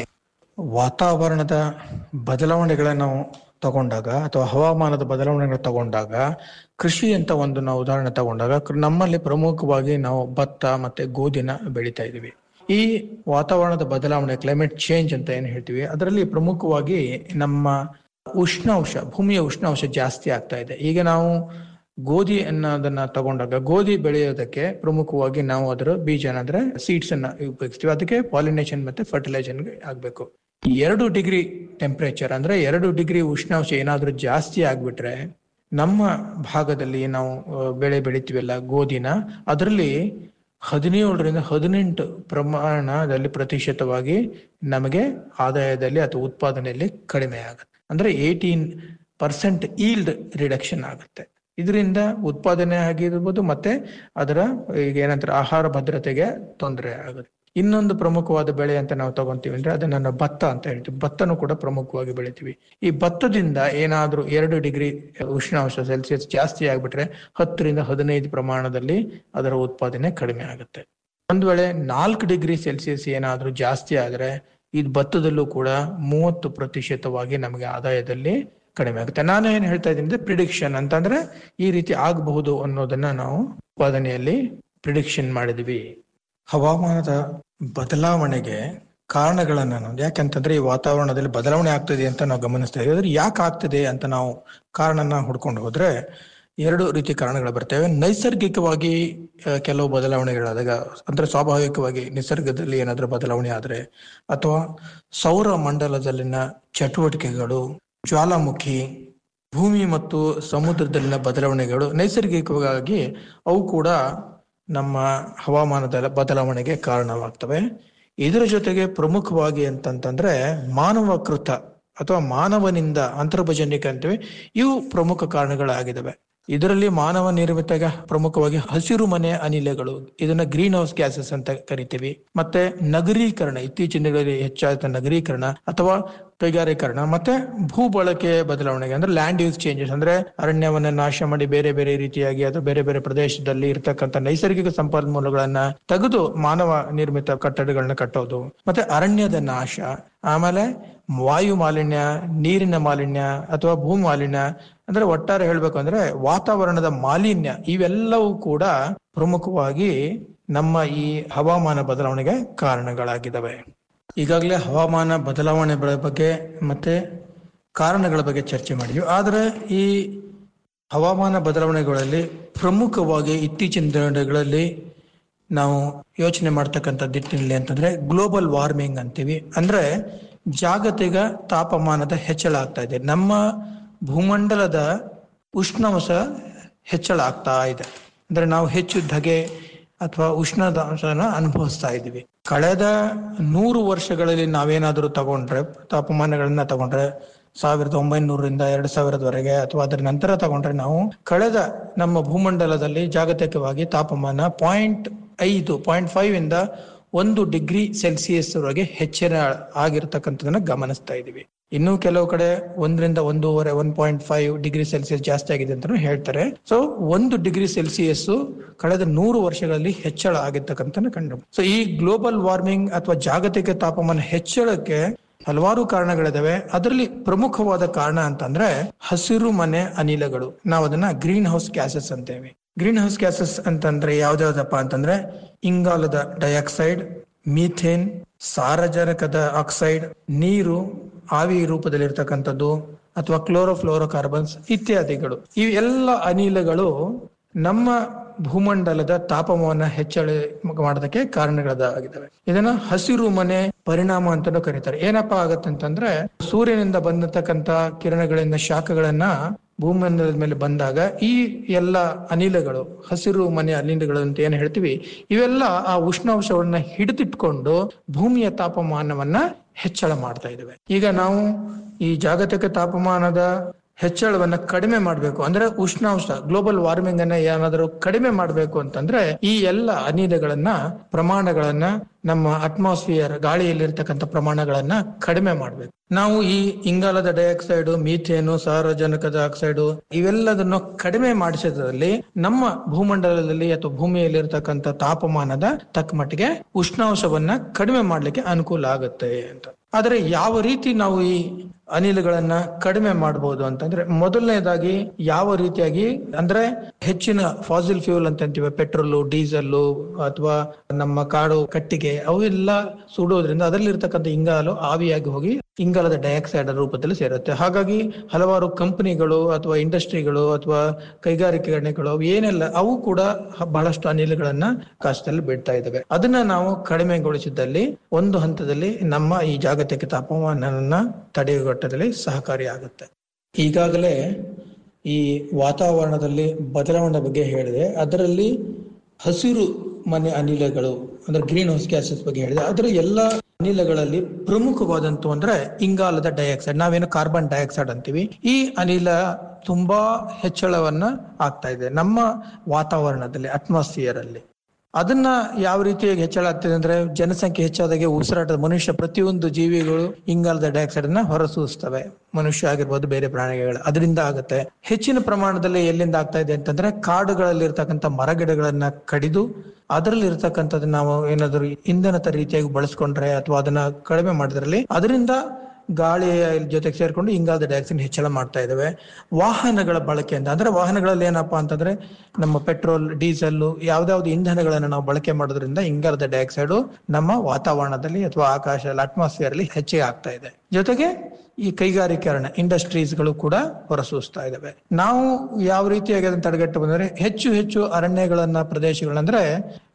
Speaker 9: ವಾತಾವರಣದ ಬದಲಾವಣೆಗಳನ್ನ ನಾವು ತಗೊಂಡಾಗ ಅಥವಾ ಹವಾಮಾನದ ಬದಲಾವಣೆಗಳು ತಗೊಂಡಾಗ ಕೃಷಿ ಅಂತ ಒಂದು ನಾವು ಉದಾಹರಣೆ ತಗೊಂಡಾಗ ಕೃ- ನಮ್ಮಲ್ಲಿ ಪ್ರಮುಖವಾಗಿ ನಾವು ಭತ್ತ ಮತ್ತೆ ಗೋಧಿನ ಬೆಳಿತಾ ಇದೀವಿ ಈ ವಾತಾವರಣದ ಬದಲಾವಣೆ ಕ್ಲೈಮೇಟ್ ಚೇಂಜ್ ಅಂತ ಏನ್ ಹೇಳ್ತೀವಿ ಅದರಲ್ಲಿ ಪ್ರಮುಖವಾಗಿ ನಮ್ಮ ಉಷ್ಣಾಂಶ ಭೂಮಿಯ ಉಷ್ಣಾಂಶ ಜಾಸ್ತಿ ಆಗ್ತಾ ಇದೆ ಈಗ ನಾವು ಗೋಧಿ ಅನ್ನೋದನ್ನ ತಗೊಂಡಾಗ ಗೋಧಿ ಬೆಳೆಯೋದಕ್ಕೆ ಪ್ರಮುಖವಾಗಿ ನಾವು ಅದರ ಬೀಜನ ಅಂದ್ರೆ ಸೀಡ್ಸ್ ಅನ್ನ ಉಪಯೋಗಿಸ್ತೀವಿ ಅದಕ್ಕೆ ಪಾಲಿನೇಷನ್ ಮತ್ತೆ ಫರ್ಟಿಲೈಸೇಷನ್ ಆಗ್ಬೇಕು ಎರಡು ಡಿಗ್ರಿ ಟೆಂಪರೇಚರ್ ಅಂದ್ರೆ ಎರಡು ಡಿಗ್ರಿ ಉಷ್ಣಾಂಶ ಏನಾದ್ರೂ ಜಾಸ್ತಿ ಆಗ್ಬಿಟ್ರೆ ನಮ್ಮ ಭಾಗದಲ್ಲಿ ನಾವು ಆ, ಬೆಳೆ ಬೆಳಿತೀವಲ್ಲ ಗೋಧಿನ ಅದರಲ್ಲಿ ಹದಿನೇಳರಿಂದ ಹದಿನೆಂಟು ಪ್ರಮಾಣದಲ್ಲಿ ಪ್ರತಿಶತವಾಗಿ ನಮಗೆ ಆದಾಯದಲ್ಲಿ ಅಥವಾ ಉತ್ಪಾದನೆಯಲ್ಲಿ ಕಡಿಮೆ ಆಗುತ್ತೆ ಅಂದ್ರೆ ಏಯ್ಟೀನ್ ಪರ್ಸೆಂಟ್ ಈಲ್ಡ್ ರಿಡಕ್ಷನ್ ಆಗುತ್ತೆ ಇದರಿಂದ ಉತ್ಪಾದನೆ ಆಗಿರ್ಬೋದು ಮತ್ತೆ ಅದರ ಈಗ ಏನಂತಾರೆ ಆಹಾರ ಭದ್ರತೆಗೆ ತೊಂದರೆ ಆಗುತ್ತೆ ಇನ್ನೊಂದು ಪ್ರಮುಖವಾದ ಬೆಳೆ ಅಂತ ನಾವು ತಗೊಂತೀವಿ ಅಂದ್ರೆ ಅದನ್ನ ನಾವು ಭತ್ತ ಅಂತ ಹೇಳ್ತೀವಿ ಭತ್ತನೂ ಕೂಡ ಪ್ರಮುಖವಾಗಿ ಬೆಳಿತೀವಿ ಈ ಭತ್ತದಿಂದ ಏನಾದ್ರೂ ಎರಡು ಡಿಗ್ರಿ ಉಷ್ಣಾಂಶ ಸೆಲ್ಸಿಯಸ್ ಜಾಸ್ತಿ ಆಗ್ಬಿಟ್ರೆ ಹತ್ತರಿಂದ ಹದಿನೈದು ಪ್ರಮಾಣದಲ್ಲಿ ಅದರ ಉತ್ಪಾದನೆ ಕಡಿಮೆ ಆಗುತ್ತೆ ಒಂದ್ ವೇಳೆ ನಾಲ್ಕು ಡಿಗ್ರಿ ಸೆಲ್ಸಿಯಸ್ ಏನಾದ್ರೂ ಜಾಸ್ತಿ ಆದ್ರೆ ಇದು ಭತ್ತದಲ್ಲೂ ಕೂಡ ಮೂವತ್ತು ಪ್ರತಿಶತವಾಗಿ ನಮಗೆ ಆದಾಯದಲ್ಲಿ ಕಡಿಮೆ ಆಗುತ್ತೆ ನಾನು ಏನ್ ಹೇಳ್ತಾ ಇದ್ದೀನಿ ಅಂದ್ರೆ ಪ್ರಿಡಿಕ್ಷನ್ ಅಂತಂದ್ರೆ ಈ ರೀತಿ ಆಗಬಹುದು ಅನ್ನೋದನ್ನ ನಾವು ಉತ್ಪಾದನೆಯಲ್ಲಿ ಪ್ರಿಡಿಕ್ಷನ್ ಮಾಡಿದ್ವಿ ಹವಾಮಾನದ ಬದಲಾವಣೆಗೆ ಕಾರಣಗಳನ್ನ ನಾವು ಯಾಕಂತಂದ್ರೆ ಈ ವಾತಾವರಣದಲ್ಲಿ ಬದಲಾವಣೆ ಆಗ್ತದೆ ಅಂತ ನಾವು ಗಮನಿಸ್ತಾ ಇದ್ದೀವಿ ಆದ್ರೆ ಯಾಕೆ ಆಗ್ತದೆ ಅಂತ ನಾವು ಕಾರಣನ ಹುಡ್ಕೊಂಡು ಹೋದ್ರೆ ಎರಡು ರೀತಿ ಕಾರಣಗಳು ಬರ್ತವೆ ನೈಸರ್ಗಿಕವಾಗಿ ಆ, ಕೆಲವು ಬದಲಾವಣೆಗಳಾದಾಗ ಅಂದ್ರೆ ಸ್ವಾಭಾವಿಕವಾಗಿ ನಿಸರ್ಗದಲ್ಲಿ ಏನಾದ್ರೂ ಬದಲಾವಣೆ ಆದ್ರೆ ಅಥವಾ ಸೌರ ಮಂಡಲದಲ್ಲಿನ ಚಟುವಟಿಕೆಗಳು ಜ್ವಾಲಾಮುಖಿ ಭೂಮಿ ಮತ್ತು ಸಮುದ್ರದಲ್ಲಿನ ಬದಲಾವಣೆಗಳು ನೈಸರ್ಗಿಕವಾಗಿ ಅವು ಕೂಡ ನಮ್ಮ ಹವಾಮಾನದ ಬದಲಾವಣೆಗೆ ಕಾರಣವಾಗ್ತವೆ ಇದರ ಜೊತೆಗೆ ಪ್ರಮುಖವಾಗಿ ಅಂತಂತಂದ್ರೆ ಮಾನವ ಕೃತ ಅಥವಾ ಮಾನವನಿಂದ ಅಂತರ್ಭಜನಿಕ ಅಂತೀವಿ ಇವು ಪ್ರಮುಖ ಕಾರಣಗಳಾಗಿದ್ದಾವೆ ಇದರಲ್ಲಿ ಮಾನವ ನಿರ್ಮಿತ ಪ್ರಮುಖವಾಗಿ ಹಸಿರು ಮನೆ ಅನಿಲಗಳು ಇದನ್ನ ಗ್ರೀನ್ ಹೌಸ್ ಗ್ಯಾಸಸ್ ಅಂತ ಕರಿತೀವಿ ಮತ್ತೆ ನಗರೀಕರಣ ಇತ್ತೀಚಿನ ದಿನಗಳಲ್ಲಿ ಹೆಚ್ಚಾದ ನಗರೀಕರಣ ಅಥವಾ ಕೈಗಾರೀಕರಣ ಮತ್ತೆ ಭೂ ಬಳಕೆ ಬದಲಾವಣೆಗೆ ಅಂದ್ರೆ ಲ್ಯಾಂಡ್ ಯೂಸ್ ಚೇಂಜಸ್ ಅಂದ್ರೆ ಅರಣ್ಯವನ್ನ ನಾಶ ಮಾಡಿ ಬೇರೆ ಬೇರೆ ರೀತಿಯಾಗಿ ಅಥವಾ ಬೇರೆ ಬೇರೆ ಪ್ರದೇಶದಲ್ಲಿ ಇರ್ತಕ್ಕಂಥ ನೈಸರ್ಗಿಕ ಸಂಪನ್ಮೂಲಗಳನ್ನ ತೆಗೆದು ಮಾನವ ನಿರ್ಮಿತ ಕಟ್ಟಡಗಳನ್ನ ಕಟ್ಟೋದು ಮತ್ತೆ ಅರಣ್ಯದ ನಾಶ ಆಮೇಲೆ ವಾಯು ಮಾಲಿನ್ಯ ನೀರಿನ ಮಾಲಿನ್ಯ ಅಥವಾ ಭೂ ಮಾಲಿನ್ಯ ಅಂದ್ರೆ ಒಟ್ಟಾರೆ ಹೇಳ್ಬೇಕು ಅಂದ್ರೆ ವಾತಾವರಣದ ಮಾಲಿನ್ಯ ಇವೆಲ್ಲವೂ ಕೂಡ ಪ್ರಮುಖವಾಗಿ ನಮ್ಮ ಈ ಹವಾಮಾನ ಬದಲಾವಣೆಗೆ ಕಾರಣಗಳಾಗಿದ್ದಾವೆ ಈಗಾಗಲೇ ಹವಾಮಾನ ಬದಲಾವಣೆ ಬಗ್ಗೆ ಮತ್ತೆ ಕಾರಣಗಳ ಬಗ್ಗೆ ಚರ್ಚೆ ಮಾಡಿದ್ವಿ ಆದರೆ ಈ ಹವಾಮಾನ ಬದಲಾವಣೆಗಳಲ್ಲಿ ಪ್ರಮುಖವಾಗಿ ಇತ್ತೀಚಿನ ದಿನಗಳಲ್ಲಿ ನಾವು ಯೋಚನೆ ಮಾಡ್ತಕ್ಕಂಥ ದಿಟ್ಟಿನಲ್ಲಿ ಅಂತಂದ್ರೆ ಗ್ಲೋಬಲ್ ವಾರ್ಮಿಂಗ್ ಅಂತೀವಿ ಅಂದ್ರೆ ಜಾಗತಿಕ ತಾಪಮಾನದ ಹೆಚ್ಚಳ ಆಗ್ತಾ ಇದೆ ನಮ್ಮ ಭೂಮಂಡಲದ ಉಷ್ಣಾಂಶ ಹೆಚ್ಚಳ ಆಗ್ತಾ ಇದೆ ಅಂದ್ರೆ ನಾವು ಹೆಚ್ಚು ಧಗೆ ಅಥವಾ ಉಷ್ಣಾಂಶನ ಅನುಭವಿಸ್ತಾ ಇದ್ದೀವಿ ಕಳೆದ ನೂರು ವರ್ಷಗಳಲ್ಲಿ ನಾವೇನಾದರೂ ತಗೊಂಡ್ರೆ ತಾಪಮಾನಗಳನ್ನ ತಗೊಂಡ್ರೆ ಸಾವಿರದ ಒಂಬೈನೂರರಿಂದ ಎರಡ್ ಸಾವಿರದವರೆಗೆ ಅಥವಾ ಅದರ ನಂತರ ತಗೊಂಡ್ರೆ ನಾವು ಕಳೆದ ನಮ್ಮ ಭೂಮಂಡಲದಲ್ಲಿ ಜಾಗತಿಕವಾಗಿ ತಾಪಮಾನ ಪಾಯಿಂಟ್ ಐದು ಪಾಯಿಂಟ್ ಫೈವ್ ಇಂದ ಒಂದು ಡಿಗ್ರಿ ಸೆಲ್ಸಿಯಸ್ ವರೆಗೆ ಹೆಚ್ಚಿನ ಆಗಿರ್ತಕ್ಕಂಥದನ್ನ ಗಮನಿಸ್ತಾ ಇದೀವಿ ಇನ್ನು ಕೆಲವು ಕಡೆ ಒಂದರಿಂದ ಒಂದೂವರೆ one point five degree Celsius ಜಾಸ್ತಿ ಆಗಿದೆ ಅಂತ ಹೇಳ್ತಾರೆ ಸೊ ಒಂದು ಡಿಗ್ರಿ ಸೆಲ್ಸಿಯಸ್ ಕಳೆದ ನೂರು ವರ್ಷಗಳಲ್ಲಿ ಹೆಚ್ಚಳ ಆಗಿರ್ತಕ್ಕಂಥ ಕಂಡು ಸೊ ಈ ಗ್ಲೋಬಲ್ ವಾರ್ಮಿಂಗ್ ಅಥವಾ ಜಾಗತಿಕ ತಾಪಮಾನ ಹೆಚ್ಚಳಕ್ಕೆ ಹಲವಾರು ಕಾರಣಗಳಿದಾವೆ ಅದರಲ್ಲಿ ಪ್ರಮುಖವಾದ ಕಾರಣ ಅಂತಂದ್ರೆ ಹಸಿರು ಮನೆ ಅನಿಲಗಳು ನಾವು ಅದನ್ನ ಗ್ರೀನ್ ಹೌಸ್ ಗ್ಯಾಸಸ್ ಅಂತೇವೆ ಗ್ರೀನ್ ಹೌಸ್ ಗ್ಯಾಸಸ್ ಅಂತಂದ್ರೆ ಯಾವ್ದಾವ್ದಪ್ಪ ಅಂತಂದ್ರೆ ಇಂಗಾಲದ ಡೈಆಕ್ಸೈಡ್ ಮೀಥೇನ್ ಸಾರಜನಕದ ಆಕ್ಸೈಡ್ ನೀರು ಆವಿ ರೂಪದಲ್ಲಿರ್ತಕ್ಕಂಥದ್ದು ಅಥವಾ ಕ್ಲೋರೋಫ್ಲೋರೋಕಾರ್ಬನ್ಸ್ ಇತ್ಯಾದಿಗಳು ಈ ಎಲ್ಲ ಅನಿಲಗಳು ನಮ್ಮ ಭೂಮಂಡಲದ ತಾಪಮಾನ ಹೆಚ್ಚಳ ಮಾಡೋದಕ್ಕೆ ಕಾರಣಗಳಾಗಿದ್ದಾವೆ ಇದನ್ನ ಹಸಿರು ಮನೆ ಪರಿಣಾಮ ಅಂತಾನೂ ಕರೀತಾರೆ ಏನಪ್ಪಾ ಆಗತ್ತೆ ಅಂತಂದ್ರೆ ಸೂರ್ಯನಿಂದ ಬಂದಿರತಕ್ಕಂತ ಕಿರಣಗಳಿಂದ ಶಾಖಗಳನ್ನ ಭೂಮಂಡಲದ ಮೇಲೆ ಬಂದಾಗ ಈ ಎಲ್ಲ ಅನಿಲಗಳು ಹಸಿರು ಮನೆ ಅನಿಲಗಳು ಅಂತ ಏನ್ ಹೇಳ್ತೀವಿ ಇವೆಲ್ಲ ಆ ಉಷ್ಣಾಂಶವನ್ನ ಹಿಡಿದಿಟ್ಕೊಂಡು ಭೂಮಿಯ ತಾಪಮಾನವನ್ನ ಹೆಚ್ಚಳ ಮಾಡ್ತಾ ಇದಾವೆ ಈಗ ನಾವು ಈ ಜಾಗತಿಕ ತಾಪಮಾನದ ಹೆಚ್ಚಳವನ್ನ ಕಡಿಮೆ ಮಾಡಬೇಕು ಅಂದ್ರೆ ಉಷ್ಣಾಂಶ ಗ್ಲೋಬಲ್ ವಾರ್ಮಿಂಗ್ ಅನ್ನ ಏನಾದರೂ ಕಡಿಮೆ ಮಾಡಬೇಕು ಅಂತಂದ್ರೆ ಈ ಎಲ್ಲ ಅನಿಲಗಳನ್ನ ಪ್ರಮಾಣಗಳನ್ನ ನಮ್ಮ ಅಟ್ಮಾಸ್ಫಿಯರ್ ಗಾಳಿಯಲ್ಲಿರ್ತಕ್ಕಂಥ ಪ್ರಮಾಣಗಳನ್ನ ಕಡಿಮೆ ಮಾಡಬೇಕು ನಾವು ಈ ಇಂಗಾಲದ ಡೈಆಕ್ಸೈಡ್ ಮೀಥೇನು ಸಾರಜನಕದ ಆಕ್ಸೈಡ್ ಇವೆಲ್ಲದನ್ನು ಕಡಿಮೆ ಮಾಡಿಸಿದ್ರಲ್ಲಿ ನಮ್ಮ ಭೂಮಂಡಲದಲ್ಲಿ ಅಥವಾ ಭೂಮಿಯಲ್ಲಿರ್ತಕ್ಕಂಥ ತಾಪಮಾನದ ತಕ್ಕ ಮಟ್ಟಿಗೆ ಉಷ್ಣಾಂಶವನ್ನ ಕಡಿಮೆ ಮಾಡ್ಲಿಕ್ಕೆ ಅನುಕೂಲ ಆಗುತ್ತೆ ಅಂತ ಆದ್ರೆ ಯಾವ ರೀತಿ ನಾವು ಈ ಅನಿಲಗಳನ್ನ ಕಡಿಮೆ ಮಾಡಬಹುದು ಅಂತಂದ್ರೆ ಮೊದಲನೇದಾಗಿ ಯಾವ ರೀತಿಯಾಗಿ ಅಂದ್ರೆ ಹೆಚ್ಚಿನ ಫಾಸಿಲ್ ಫ್ಯೂಲ್ ಅಂತ ಅಂತೀವಿ ಪೆಟ್ರೋಲು ಡೀಸೆಲ್ ಅಥವಾ ನಮ್ಮ ಕಾಡು ಕಟ್ಟಿಗೆ ಅವೆಲ್ಲ ಸುಡೋದ್ರಿಂದ ಅದರಲ್ಲಿರ್ತಕ್ಕಂಥ ಇಂಗಾಲು ಆವಿಯಾಗಿ ಹೋಗಿ ಇಂಗಾಲದ ಡೈಆಕ್ಸೈಡ್ ರೂಪದಲ್ಲಿ ಸೇರುತ್ತೆ ಹಾಗಾಗಿ ಹಲವಾರು ಕಂಪನಿಗಳು ಅಥವಾ ಇಂಡಸ್ಟ್ರಿಗಳು ಅಥವಾ ಕೈಗಾರಿಕೆಗಳು ಅವು ಏನೆಲ್ಲ ಅವು ಕೂಡ ಬಹಳಷ್ಟು ಅನಿಲಗಳನ್ನ ಕಾಶದಲ್ಲಿ ಬಿಡ್ತಾ ಇದಾವೆ ಅದನ್ನ ನಾವು ಕಡಿಮೆಗೊಳಿಸಿದಲ್ಲಿ ಒಂದು ಹಂತದಲ್ಲಿ ನಮ್ಮ ಈ ಜಾಗತಿಕ ತಾಪಮಾನವನ್ನ ತಡೆಗಟ್ಟದಲ್ಲಿ ಸಹಕಾರಿಯಾಗುತ್ತೆ ಈಗಾಗಲೇ ಈ ವಾತಾವರಣದಲ್ಲಿ ಬದಲಾವಣೆ ಬಗ್ಗೆ ಹೇಳಿದೆ ಅದರಲ್ಲಿ ಹಸಿರು ಮನೆ ಅನಿಲಗಳು ಅಂದ್ರೆ ಗ್ರೀನ್ ಹೌಸ್ ಗ್ಯಾಸಸ್ ಬಗ್ಗೆ ಹೇಳಿದೆ ಅದರ ಎಲ್ಲ ಅನಿಲಗಳಲ್ಲಿ ಪ್ರಮುಖವಾದಂತು ಅಂದ್ರೆ ಇಂಗಾಲದ ಡೈಆಕ್ಸೈಡ್ ನಾವೇನು ಕಾರ್ಬನ್ ಡೈಆಕ್ಸೈಡ್ ಅಂತೀವಿ ಈ ಅನಿಲ ತುಂಬಾ ಹೆಚ್ಚಳವನ್ನ ಆಗ್ತಾ ಇದೆ ನಮ್ಮ ವಾತಾವರಣದಲ್ಲಿ ಅಟ್ಮಾಸ್ಫಿಯರ್ ಅಲ್ಲಿ ಅದನ್ನ ಯಾವ ರೀತಿಯಾಗಿ ಹೆಚ್ಚಳ ಆಗ್ತಿದೆ ಅಂದ್ರೆ ಜನಸಂಖ್ಯೆ ಹೆಚ್ಚಾದಾಗೆ ಉಸಿರಾಟದ ಮನುಷ್ಯ ಪ್ರತಿಯೊಂದು ಜೀವಿಗಳು ಇಂಗಾಲದ ಡೈಆಕ್ಸೈಡ್ ಅನ್ನ ಹೊರಸೂಸ್ತವೆ ಮನುಷ್ಯ ಆಗಿರ್ಬೋದು ಬೇರೆ ಪ್ರಾಣಿಗಳು ಅದರಿಂದ ಆಗುತ್ತೆ ಹೆಚ್ಚಿನ ಪ್ರಮಾಣದಲ್ಲಿ ಎಲ್ಲಿಂದ ಆಗ್ತಾ ಇದೆ ಅಂತಂದ್ರೆ ಕಾಡುಗಳಲ್ಲಿ ಇರ್ತಕ್ಕಂಥ ಮರಗಿಡಗಳನ್ನ ಕಡಿದು ಅದರಲ್ಲಿ ಇರ್ತಕ್ಕಂಥದ್ದು ನಾವು ಏನಾದ್ರು ಇಂಧನದ ರೀತಿಯಾಗಿ ಬಳಸ್ಕೊಂಡ್ರೆ ಅಥವಾ ಅದನ್ನ ಕಡಿಮೆ ಮಾಡಿದ್ರಲ್ಲಿ ಅದರಿಂದ ಗಾಳಿಯ ಜೊತೆಗೆ ಸೇರ್ಕೊಂಡು ಇಂಗಾಲದ ಡೈಆಕ್ಸೈಡ್ ಹೆಚ್ಚಳ ಮಾಡ್ತಾ ಇದಾವೆ ವಾಹನಗಳ ಬಳಕೆಯಿಂದ ಅಂದ್ರೆ ವಾಹನಗಳಲ್ಲಿ ಏನಪ್ಪಾ ಅಂತಂದ್ರೆ ನಮ್ಮ ಪೆಟ್ರೋಲ್ ಡೀಸೆಲ್ ಯಾವ್ದಾವ್ದು ಇಂಧನಗಳನ್ನ ನಾವು ಬಳಕೆ ಮಾಡೋದ್ರಿಂದ ಇಂಗಾಲದ ಡೈಆಕ್ಸೈಡ್ ನಮ್ಮ ವಾತಾವರಣದಲ್ಲಿ ಅಥವಾ ಆಕಾಶದಲ್ಲಿ ಅಟ್ಮಾಸ್ಫಿಯರ್ ಅಲ್ಲಿ ಹೆಚ್ಚಿಗೆ ಆಗ್ತಾ ಇದೆ ಜೊತೆಗೆ ಈ ಕೈಗಾರೀಕರಣ ಇಂಡಸ್ಟ್ರೀಸ್ಗಳು ಕೂಡ ಹೊರಸೂಸ್ತಾ ಇದಾವೆ ನಾವು ಯಾವ ರೀತಿಯಾಗಿ ಅದನ್ನ ತಡೆಗಟ್ಟಬಹುದು ಅಂದ್ರೆ ಹೆಚ್ಚು ಹೆಚ್ಚು ಅರಣ್ಯಗಳನ್ನ ಪ್ರದೇಶಗಳಂದ್ರೆ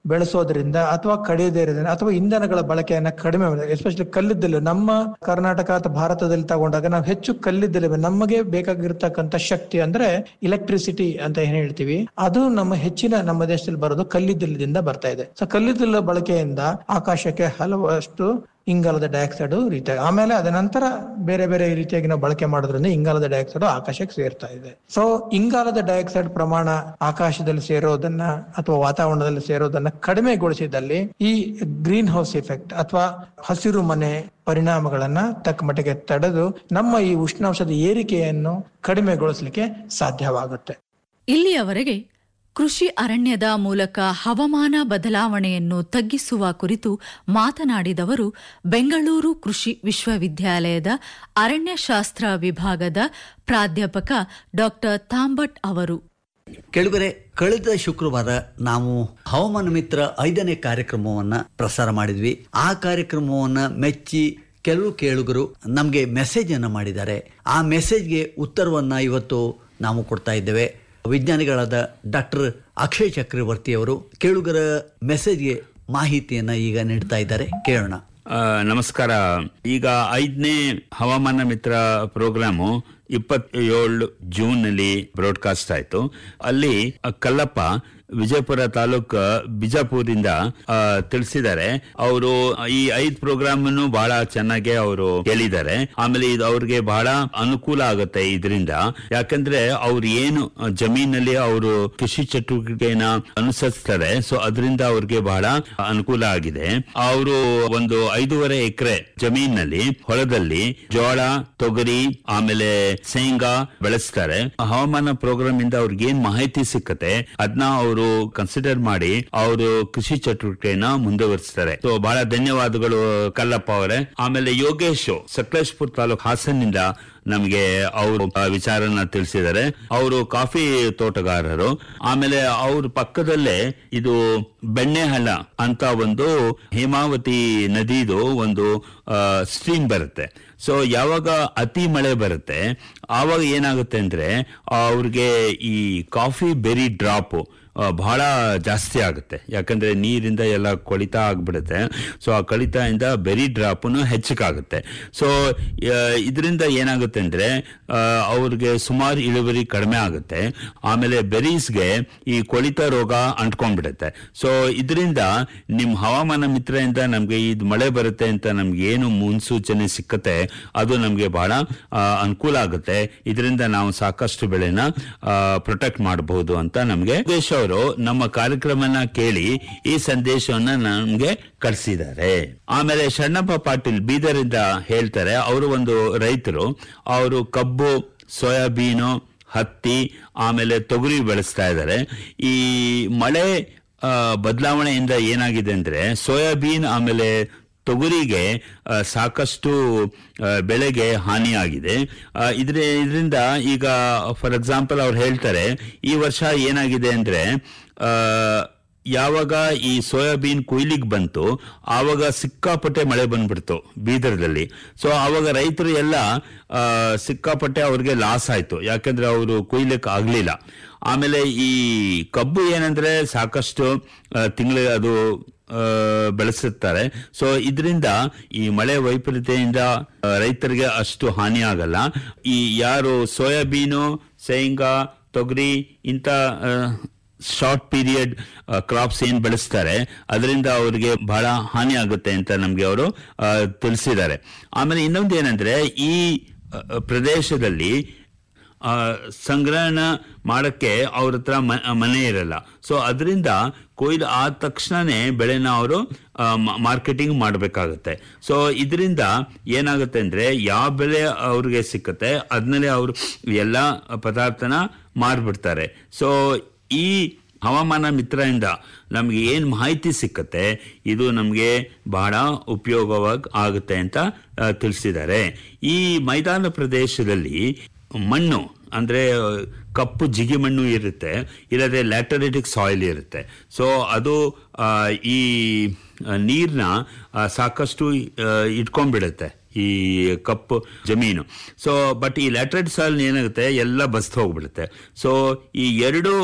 Speaker 9: ಬೆಳೆಸೋದ್ರಿಂದ ಅಥವಾ ಕಡಿಯದೇ ಇರೋದ್ರಿಂದ ಅಥವಾ ಇಂಧನಗಳ ಬಳಕೆಯನ್ನ ಕಡಿಮೆ ಎಸ್ಪೆಷಲಿ ಕಲ್ಲಿದ್ದಲು ನಮ್ಮ ಕರ್ನಾಟಕ ಅಥವಾ ಭಾರತದಲ್ಲಿ ತಗೊಂಡಾಗ ನಾವು ಹೆಚ್ಚು ಕಲ್ಲಿದ್ದಲು ನಮಗೆ ಬೇಕಾಗಿರ್ತಕ್ಕಂಥ ಶಕ್ತಿ ಅಂದ್ರೆ ಇಲೆಕ್ಟ್ರಿಸಿಟಿ ಅಂತ ಏನ್ ಹೇಳ್ತೀವಿ ಅದು ನಮ್ಮ ಹೆಚ್ಚಿನ ನಮ್ಮ ದೇಶದಲ್ಲಿ ಬರೋದು ಕಲ್ಲಿದ್ದಲದಿಂದ ಬರ್ತಾ ಇದೆ ಸೊ ಕಲ್ಲಿದ್ದಲು ಬಳಕೆಯಿಂದ ಆಕಾಶಕ್ಕೆ ಹಲವಷ್ಟು ಇಂಗಾಲದ ಡೈಆಕ್ಸೈಡ್ ರೀತಿ ಆಮೇಲೆ ಅದ ನಂತರ ಬೇರೆ ಬೇರೆ ರೀತಿಯಾಗಿ ನಾವು ಬಳಕೆ ಮಾಡೋದ್ರಿಂದ ಇಂಗಾಲದ ಡೈಆಕ್ಸೈಡ್ ಆಕಾಶಕ್ಕೆ ಸೇರ್ತಾ ಇದೆ ಸೊ ಇಂಗಾಲದ ಡೈಆಕ್ಸೈಡ್ ಪ್ರಮಾಣ ಆಕಾಶದಲ್ಲಿ ಸೇರೋದನ್ನ ಅಥವಾ ವಾತಾವರಣದಲ್ಲಿ ಸೇರೋದನ್ನ ಕಡಿಮೆಗೊಳಿಸಿದಲ್ಲಿ ಈ ಗ್ರೀನ್ ಹೌಸ್ ಇಫೆಕ್ಟ್ ಅಥವಾ ಹಸಿರು ಮನೆ ಪರಿಣಾಮಗಳನ್ನ ತಕ್ಕ ಮಟ್ಟಿಗೆ ತಡೆದು ನಮ್ಮ ಈ ಉಷ್ಣಾಂಶದ ಏರಿಕೆಯನ್ನು ಕಡಿಮೆಗೊಳಿಸಲಿಕ್ಕೆ ಸಾಧ್ಯವಾಗುತ್ತೆ
Speaker 8: ಇಲ್ಲಿಯವರೆಗೆ ಕೃಷಿ ಅರಣ್ಯದ ಮೂಲಕ ಹವಾಮಾನ ಬದಲಾವಣೆಯನ್ನು ತಗ್ಗಿಸುವ ಕುರಿತು ಮಾತನಾಡಿದವರು ಬೆಂಗಳೂರು ಕೃಷಿ ವಿಶ್ವವಿದ್ಯಾಲಯದ ಅರಣ್ಯಶಾಸ್ತ್ರ ವಿಭಾಗದ ಪ್ರಾಧ್ಯಾಪಕ ಡಾ ತಾಂಬಟ್ ಅವರು
Speaker 6: ಕೆಳಗರೆ ಕಳೆದ ಶುಕ್ರವಾರ ನಾವು ಹವಾಮಾನ ಮಿತ್ರ ಐದನೇ ಕಾರ್ಯಕ್ರಮವನ್ನ ಪ್ರಸಾರ ಮಾಡಿದ್ವಿ ಆ ಕಾರ್ಯಕ್ರಮವನ್ನ ಮೆಚ್ಚಿ ಕೆಲವು ಕೇಳುಗರು ನಮಗೆ ಮೆಸೇಜ್ ಅನ್ನ ಮಾಡಿದ್ದಾರೆ ಆ ಮೆಸೇಜ್ಗೆ ಉತ್ತರವನ್ನ ಇವತ್ತು ನಾವು ಕೊಡ್ತಾ ಇದ್ದೇವೆ ವಿಜ್ಞಾನಿಗಳಾದ ಡಾಕ್ಟರ್ ಅಕ್ಷಯ್ ಚಕ್ರವರ್ತಿ ಅವರು ಕೇಳುಗರ ಮೆಸೇಜ್ಗೆ ಮಾಹಿತಿಯನ್ನ ಈಗ ನೀಡ್ತಾ ಇದ್ದಾರೆ ಕೇಳೋಣ
Speaker 10: ಆ, ನಮಸ್ಕಾರ ಈಗ ಐದನೇ ಹವಾಮಾನ ಮಿತ್ರ ಪ್ರೋಗ್ರಾಮು ಇಪ್ಪತ್ತೇಳು ಜೂನ್ ನಲ್ಲಿ ಬ್ರಾಡ್ಕಾಸ್ಟ್ ಆಯ್ತು ಅಲ್ಲಿ ಆ, ಕಲ್ಲಪ್ಪ ವಿಜಯಪುರ ತಾಲೂಕ್ ಬಿಜಾಪುರದಿಂದ ಆ, ತಿಳಿಸಿದ್ದಾರೆ ಅವರು ಈ ಐದ್ ಪ್ರೋಗ್ರಾಮ್ ಅನ್ನು ಬಹಳ ಚೆನ್ನಾಗಿ ಅವರು ಹೇಳಿದ್ದಾರೆ ಆಮೇಲೆ ಇದು ಅವ್ರಿಗೆ ಬಹಳ ಅನುಕೂಲ ಆಗುತ್ತೆ ಇದರಿಂದ ಯಾಕಂದ್ರೆ ಅವ್ರು ಏನು ಜಮೀನಲ್ಲಿ ಅವರು ಕೃಷಿ ಚಟುವಟಿಕೆನ ಅನುಸರಿಸ್ತಾರೆ ಸೊ ಅದರಿಂದ ಅವ್ರಿಗೆ ಬಹಳ ಅನುಕೂಲ ಆಗಿದೆ ಅವರು ಒಂದು ಐದೂವರೆ ಎಕರೆ ಜಮೀನಲ್ಲಿ ಹೊಲದಲ್ಲಿ ಜೋಳ ತೊಗರಿ ಆಮೇಲೆ ಶೇಂಗಾ ಬೆಳೆಸ್ತಾರೆ ಹವಾಮಾನ ಪ್ರೋಗ್ರಾಮ್ ಇಂದ ಅವ್ರಿಗೆ ಏನ್ ಮಾಹಿತಿ ಸಿಕ್ಕತ್ತೆ ಅದನ್ನ ಅವರು ಕನ್ಸಿಡರ್ ಮಾಡಿ ಅವರು ಕೃಷಿ ಚಟುವಟಿಕೆನ ಮುಂದುವರಿಸ್ತಾರೆ ಸೊ ಬಹಳ ಧನ್ಯವಾದಗಳು ಕಲ್ಲಪ್ಪ ಅವರೇ ಆಮೇಲೆ ಯೋಗೇಶ್ ಸಕಲೇಶ್ಪುರ್ ತಾಲೂಕ್ ಹಾಸನ್ನಿಂದ ನಮಗೆ ಅವರು ವಿಚಾರನ ತಿಳಿಸಿದ್ದಾರೆ ಅವರು ಕಾಫಿ ತೋಟಗಾರರು ಆಮೇಲೆ ಅವ್ರ ಪಕ್ಕದಲ್ಲೇ ಇದು ಬೆಣ್ಣೆಹಳ್ಳ ಅಂತ ಒಂದು ಹೇಮಾವತಿ ನದಿದು ಒಂದು ಸ್ಟ್ರೀಮ್ ಬರುತ್ತೆ ಸೊ ಯಾವಾಗ ಅತಿ ಮಳೆ ಬರುತ್ತೆ ಆವಾಗ ಏನಾಗುತ್ತೆ ಅಂದ್ರೆ ಅವ್ರಿಗೆ ಈ ಕಾಫಿ ಬೆರಿ ಡ್ರಾಪ್ ಬಹಳ ಜಾಸ್ತಿ ಆಗುತ್ತೆ ಯಾಕಂದ್ರೆ ನೀರಿಂದ ಎಲ್ಲ ಕೊಳಿತ ಆಗ್ಬಿಡುತ್ತೆ ಸೊ ಆ ಕೊಳಿತದಿಂದ ಬೆರಿ ಡ್ರಾಪ್ನು ಹೆಚ್ಚಕ್ಕಾಗುತ್ತೆ ಸೊ ಇದರಿಂದ ಏನಾಗುತ್ತೆ ಅಂದ್ರೆ ಆ, ಅವ್ರಿಗೆ ಸುಮಾರು ಇಳುವರಿ ಕಡಿಮೆ ಆಗುತ್ತೆ ಆಮೇಲೆ ಬೆರೀಸ್ಗೆ ಈ ಕೊಳಿತ ರೋಗ ಅಂಟ್ಕೊಂಡ್ಬಿಡುತ್ತೆ ಸೊ ಇದರಿಂದ ನಿಮ್ ಹವಾಮಾನ ಮಿತ್ರದಿಂದ ನಮ್ಗೆ ಇದು ಮಳೆ ಬರುತ್ತೆ ಅಂತ ನಮ್ಗೆ ಏನು ಮುನ್ಸೂಚನೆ ಸಿಕ್ಕತ್ತೆ ಅದು ನಮ್ಗೆ ಬಹಳ ಆ, ಅನುಕೂಲ ಆಗುತ್ತೆ ಇದರಿಂದ ನಾವು ಸಾಕಷ್ಟು ಬೆಳೆನ ಪ್ರೊಟೆಕ್ಟ್ ಮಾಡಬಹುದು ಅಂತ ನಮ್ಗೆ ಯೋಗೇಶ್ ಅವರು ನಮ್ಮ ಕಾರ್ಯಕ್ರಮನ ಕೇಳಿ ಈ ಸಂದೇಶವನ್ನ ನಮ್ಗೆ ಕಳಿಸಿದ್ದಾರೆ ಆಮೇಲೆ ಶರಣಪ್ಪ ಪಾಟೀಲ್ ಬೀದರಿಂದ ಹೇಳ್ತಾರೆ ಅವರು ಒಂದು ರೈತರು ಅವರು ಕಬ್ಬು ಸೋಯಾಬೀನು ಹತ್ತಿ ಆಮೇಲೆ ತೊಗರಿ ಬೆಳೆಸ್ತಾ ಇದ್ದಾರೆ ಈ ಮಳೆ ಆ, ಬದಲಾವಣೆಯಿಂದ ಏನಾಗಿದೆ ಅಂದ್ರೆ ಸೋಯಾಬೀನ್ ಆಮೇಲೆ ತೊಗರಿಗೆ ಆ, ಸಾಕಷ್ಟು ಆ, ಬೆಳೆಗೆ ಹಾನಿಯಾಗಿದೆ ಆ, ಇದ್ರ ಇದರಿಂದ ಈಗ ಫಾರ್ ಎಕ್ಸಾಂಪಲ್ ಅವ್ರು ಹೇಳ್ತಾರೆ ಈ ವರ್ಷ ಏನಾಗಿದೆ ಅಂದ್ರೆ ಆ, ಯಾವಾಗ ಈ ಸೋಯಾಬೀನ್ ಕೊಯ್ಲಿಗೆ ಬಂತು ಆವಾಗ ಸಿಕ್ಕಾಪಟ್ಟೆ ಮಳೆ ಬಂದ್ಬಿಡ್ತು ಬೀದರ್ದಲ್ಲಿ ಸೊ ಆವಾಗ ರೈತರು ಎಲ್ಲ ಆ, ಸಿಕ್ಕಾಪಟ್ಟೆ ಅವ್ರಿಗೆ ಲಾಸ್ ಆಯ್ತು ಯಾಕಂದ್ರೆ ಅವರು ಕೊಯ್ಲಿಕ್ಕೆ ಆಗ್ಲಿಲ್ಲ ಆಮೇಲೆ ಈ ಕಬ್ಬು ಏನಂದ್ರೆ ಸಾಕಷ್ಟು ತಿಂಗಳ ಅದು ಆ, ಬೆಳೆಸುತ್ತಾರೆ ಸೊ ಇದರಿಂದ ಈ ಮಳೆ ವೈಪರೀತ್ಯದಿಂದ ಆ, ರೈತರಿಗೆ ಅಷ್ಟು ಹಾನಿ ಆಗಲ್ಲ ಈ ಯಾರು ಸೋಯಾಬೀನು ಶೇಂಗಾ ತೊಗರಿ ಇಂಥ ಶಾರ್ಟ್ ಪೀರಿಯಡ್ ಕ್ರಾಪ್ಸ್ ಏನ್ ಬೆಳೆಸ್ತಾರೆ ಅದರಿಂದ ಅವರಿಗೆ ಬಹಳ ಹಾನಿ ಆಗುತ್ತೆ ಅಂತ ನಮ್ಗೆ ಅವರು ತಿಳಿಸಿದ್ದಾರೆ ಆಮೇಲೆ ಇನ್ನೊಂದು ಏನಂದ್ರೆ ಈ ಆ, ಪ್ರದೇಶದಲ್ಲಿ ಆ, ಸಂಗ್ರಹಣ ಮಾಡಕ್ಕೆ ಅವ್ರ ಹತ್ರ ಮ- ಮನೆ ಇರಲ್ಲ ಸೊ ಅದರಿಂದ ಕೊಯ್ಲು ಆದ ತಕ್ಷಣನೇ ಬೆಳೆನ ಅವರು ಮಾರ್ಕೆಟಿಂಗ್ ಮಾಡಬೇಕಾಗುತ್ತೆ ಸೊ ಇದರಿಂದ ಏನಾಗುತ್ತೆ ಅಂದ್ರೆ ಯಾವ ಬೆಲೆ ಅವ್ರಿಗೆ ಸಿಕ್ಕತ್ತೆ ಅದನ್ನೇ ಅವರು ಎಲ್ಲ ಪದಾರ್ಥನ ಮಾರ್ಬಿಡ್ತಾರೆ ಸೊ ಈ ಹವಾಮಾನ ಮಿತ್ರದಿಂದ ನಮಗೆ ಏನು ಮಾಹಿತಿ ಸಿಕ್ಕತ್ತೆ ಇದು ನಮಗೆ ಬಹಳ ಉಪಯೋಗವಾಗಿ ಆಗುತ್ತೆ ಅಂತ ಆ, ತಿಳಿಸಿದ್ದಾರೆ ಈ ಮೈದಾನ ಪ್ರದೇಶದಲ್ಲಿ ಮಣ್ಣು ಅಂದ್ರೆ ಕಪ್ಪು ಜಿಗಿ ಮಣ್ಣು ಇರುತ್ತೆ ಇಲ್ಲದೆ ಲ್ಯಾಟರೇಟಿಕ್ ಸಾಯಿಲ್ ಇರುತ್ತೆ ಸೊ ಅದು ಆ, ಈ ನೀರನ್ನ ಸಾಕಷ್ಟು ಆ, ಇಟ್ಕೊಂಡ್ಬಿಡುತ್ತೆ ಈ ಕಪ್ಪು ಜಮೀನು ಸೊ ಬಟ್ ಈ ಲ್ಯಾಟ್ರೈಟ್ ಸಾಯಿಲ್ ಏನಾಗುತ್ತೆ ಎಲ್ಲ ಬಸ್ತು ಹೋಗ್ಬಿಡುತ್ತೆ ಸೊ ಈ ಎರಡು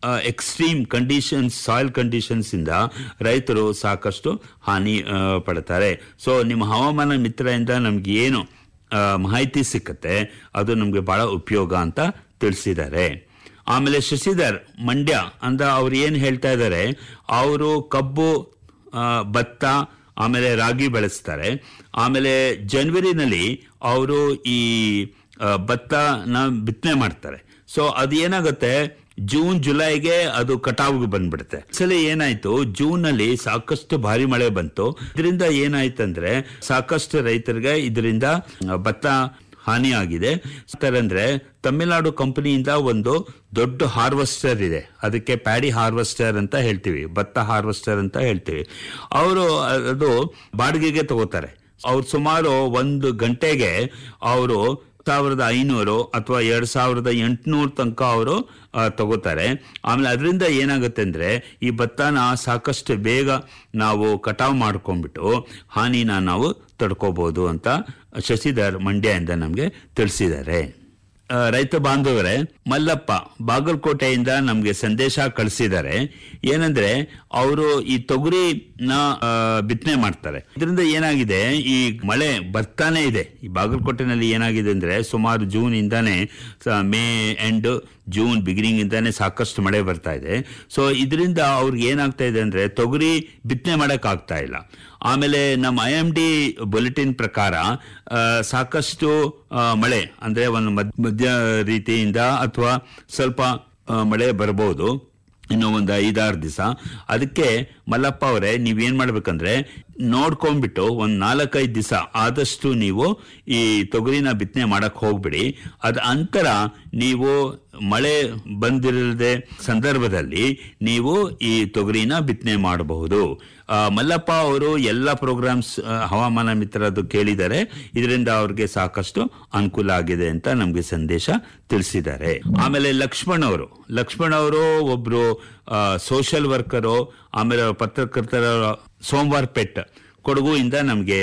Speaker 10: ಎಕ್ಸ್ಟ್ರೀಮ್ ಕಂಡೀಷನ್ಸ್ ಸಾಯಿಲ್ ಕಂಡೀಷನ್ಸ್ ಇಂದ ರೈತರು ಸಾಕಷ್ಟು ಹಾನಿ ಆ, ಪಡ್ತಾರೆ ಸೊ ನಿಮ್ಮ ಹವಾಮಾನ ಮಿತ್ರದಿಂದ ನಮ್ಗೆ ಏನು ಆ, ಮಾಹಿತಿ ಸಿಕ್ಕತ್ತೆ ಅದು ನಮಗೆ ಬಹಳ ಉಪಯೋಗ ಅಂತ ತಿಳಿಸಿದ್ದಾರೆ ಆಮೇಲೆ ಶಶಿಧರ್ ಮಂಡ್ಯ ಅಂತ ಅವ್ರು ಏನು ಹೇಳ್ತಾ ಇದ್ದಾರೆ ಅವರು ಕಬ್ಬು ಆ, ಭತ್ತ ಆಮೇಲೆ ರಾಗಿ ಬೆಳೆಸ್ತಾರೆ ಆಮೇಲೆ ಜನವರಿನಲ್ಲಿ ಅವರು ಈ ಆ, ಭತ್ತನ ಬಿತ್ತನೆ ಮಾಡ್ತಾರೆ ಸೊ ಅದು ಏನಾಗುತ್ತೆ ಜೂನ್ ಜುಲೈಗೆ ಅದು ಕಟಾವ್ಗೆ ಬಂದ್ಬಿಡುತ್ತೆ ಸಲ ಏನಾಯ್ತು ಜೂನ್ ನಲ್ಲಿ ಸಾಕಷ್ಟು ಭಾರಿ ಮಳೆ ಬಂತು ಇದರಿಂದ ಏನಾಯ್ತಂದ್ರೆ ಸಾಕಷ್ಟು ರೈತರಿಗೆ ಇದರಿಂದ ಆ, ಭತ್ತ ಹಾನಿಯಾಗಿದೆ ಅಂದ್ರೆ ತಮಿಳುನಾಡು ಕಂಪನಿಯಿಂದ ಒಂದು ದೊಡ್ಡ ಹಾರ್ವೆಸ್ಟರ್ ಇದೆ ಅದಕ್ಕೆ ಪ್ಯಾಡಿ ಹಾರ್ವೆಸ್ಟರ್ ಅಂತ ಹೇಳ್ತೀವಿ ಭತ್ತ ಹಾರ್ವೆಸ್ಟರ್ ಅಂತ ಹೇಳ್ತೀವಿ ಅವರು ಅದು ಬಾಡಿಗೆಗೆ ತಗೋತಾರೆ ಅವ್ರು ಸುಮಾರು ಒಂದು ಗಂಟೆಗೆ ಅವರು ಸಾವಿರದ ಐನೂರು ಅಥವಾ ಎರಡ್ ಸಾವಿರದ ಎಂಟುನೂರು ತನಕ ಅವರು ತಗೋತಾರೆ ಆಮೇಲೆ ಅದರಿಂದ ಏನಾಗುತ್ತೆ ಅಂದ್ರೆ ಈ ಭತ್ತನ ಸಾಕಷ್ಟು ಬೇಗ ನಾವು ಕಟಾವ್ ಮಾಡ್ಕೊಂಡ್ಬಿಟ್ಟು ಹಾನಿನ ನಾವು ತಡ್ಕೋಬಹುದು ಅಂತ ಶಶಿಧರ್ ಮಂಡ್ಯದಿಂದ ನಮಗೆ ತಿಳಿಸಿದ್ದಾರೆ ಆ, ರೈತ ಬಾಂಧವರೇ ಮಲ್ಲಪ್ಪ ಬಾಗಲಕೋಟೆಯಿಂದ ನಮಗೆ ಸಂದೇಶ ಕಳಿಸಿದ್ದಾರೆ ಏನಂದ್ರೆ ಅವರು ಈ ತೊಗರಿನ ಆ, ಬಿತ್ತನೆ ಮಾಡ್ತಾರೆ ಇದರಿಂದ ಏನಾಗಿದೆ ಈ ಮಳೆ ಬರ್ತಾನೆ ಇದೆ ಈ ಬಾಗಲಕೋಟೆನಲ್ಲಿ ಏನಾಗಿದೆ ಅಂದ್ರೆ ಸುಮಾರು ಜೂನ್ ಇಂದಾನೆ ಸ- ಮೇ ಎಂಡ್ ಜೂನ್ ಬಿಗಿನಿಂಗ್ ಇಂದಾನೆ ಸಾಕಷ್ಟು ಮಳೆ ಬರ್ತಾ ಇದೆ ಸೊ ಇದರಿಂದ ಅವ್ರಿಗೆ ಏನಾಗ್ತಾ ಇದೆ ಅಂದ್ರೆ ತೊಗರಿ ಬಿತ್ತನೆ ಮಾಡಕ್ ಆಗ್ತಾ ಇಲ್ಲ ಆಮೇಲೆ ನಮ್ಮ ಐ ಎಂ ಡಿ ಬುಲೆಟಿನ್ ಪ್ರಕಾರ ಆ, ಸಾಕಷ್ಟು ಆ, ಮಳೆ ಅಂದ್ರೆ ಒಂದು ಮದ್- ಮಧ್ಯ ರೀತಿಯಿಂದ ಅಥವಾ ಸ್ವಲ್ಪ ಆ, ಮಳೆ ಬರಬಹುದು ಇನ್ನು ಒಂದು ಐದಾರು ದಿವಸ ಅದಕ್ಕೆ ಮಲ್ಲಪ್ಪ ಅವರೇ ನೀವೇನ್ ಮಾಡ್ಬೇಕಂದ್ರೆ ನೋಡ್ಕೊಂಡ್ಬಿಟ್ಟು ಒಂದ್ ನಾಲ್ಕೈದು ದಿವಸ ಆದಷ್ಟು ನೀವು ಈ ತೊಗರಿನ ಬಿತ್ತನೆ ಮಾಡಕ್ ಹೋಗ್ಬಿಡಿ ಅದ ಅಂತರ ನೀವು ಮಳೆ ಬಂದಿರದೆ ಸಂದರ್ಭದಲ್ಲಿ ನೀವು ಈ ತೊಗರಿನ ಬಿತ್ತನೆ ಮಾಡಬಹುದು ಆ, ಮಲ್ಲಪ್ಪ ಅವರು ಎಲ್ಲ ಪ್ರೋಗ್ರಾಮ್ಸ್ ಹವಾಮಾನ ಮಿತ್ರದ್ದು ಕೇಳಿದ್ದಾರೆ ಇದರಿಂದ ಅವ್ರಿಗೆ ಸಾಕಷ್ಟು ಅನುಕೂಲ ಆಗಿದೆ ಅಂತ ನಮ್ಗೆ ಸಂದೇಶ ತಿಳಿಸಿದ್ದಾರೆ ಆಮೇಲೆ ಲಕ್ಷ್ಮಣ್ ಅವರು ಲಕ್ಷ್ಮಣ್ ಅವರು ಒಬ್ರು ಸೋಷಿಯಲ್ ವರ್ಕರು ಆಮೇಲೆ ಪತ್ರಕರ್ತರ ಸೋಮವಾರ ಪೆಟ್ ಕೊಡಗು ಇಂದ ನಮಗೆ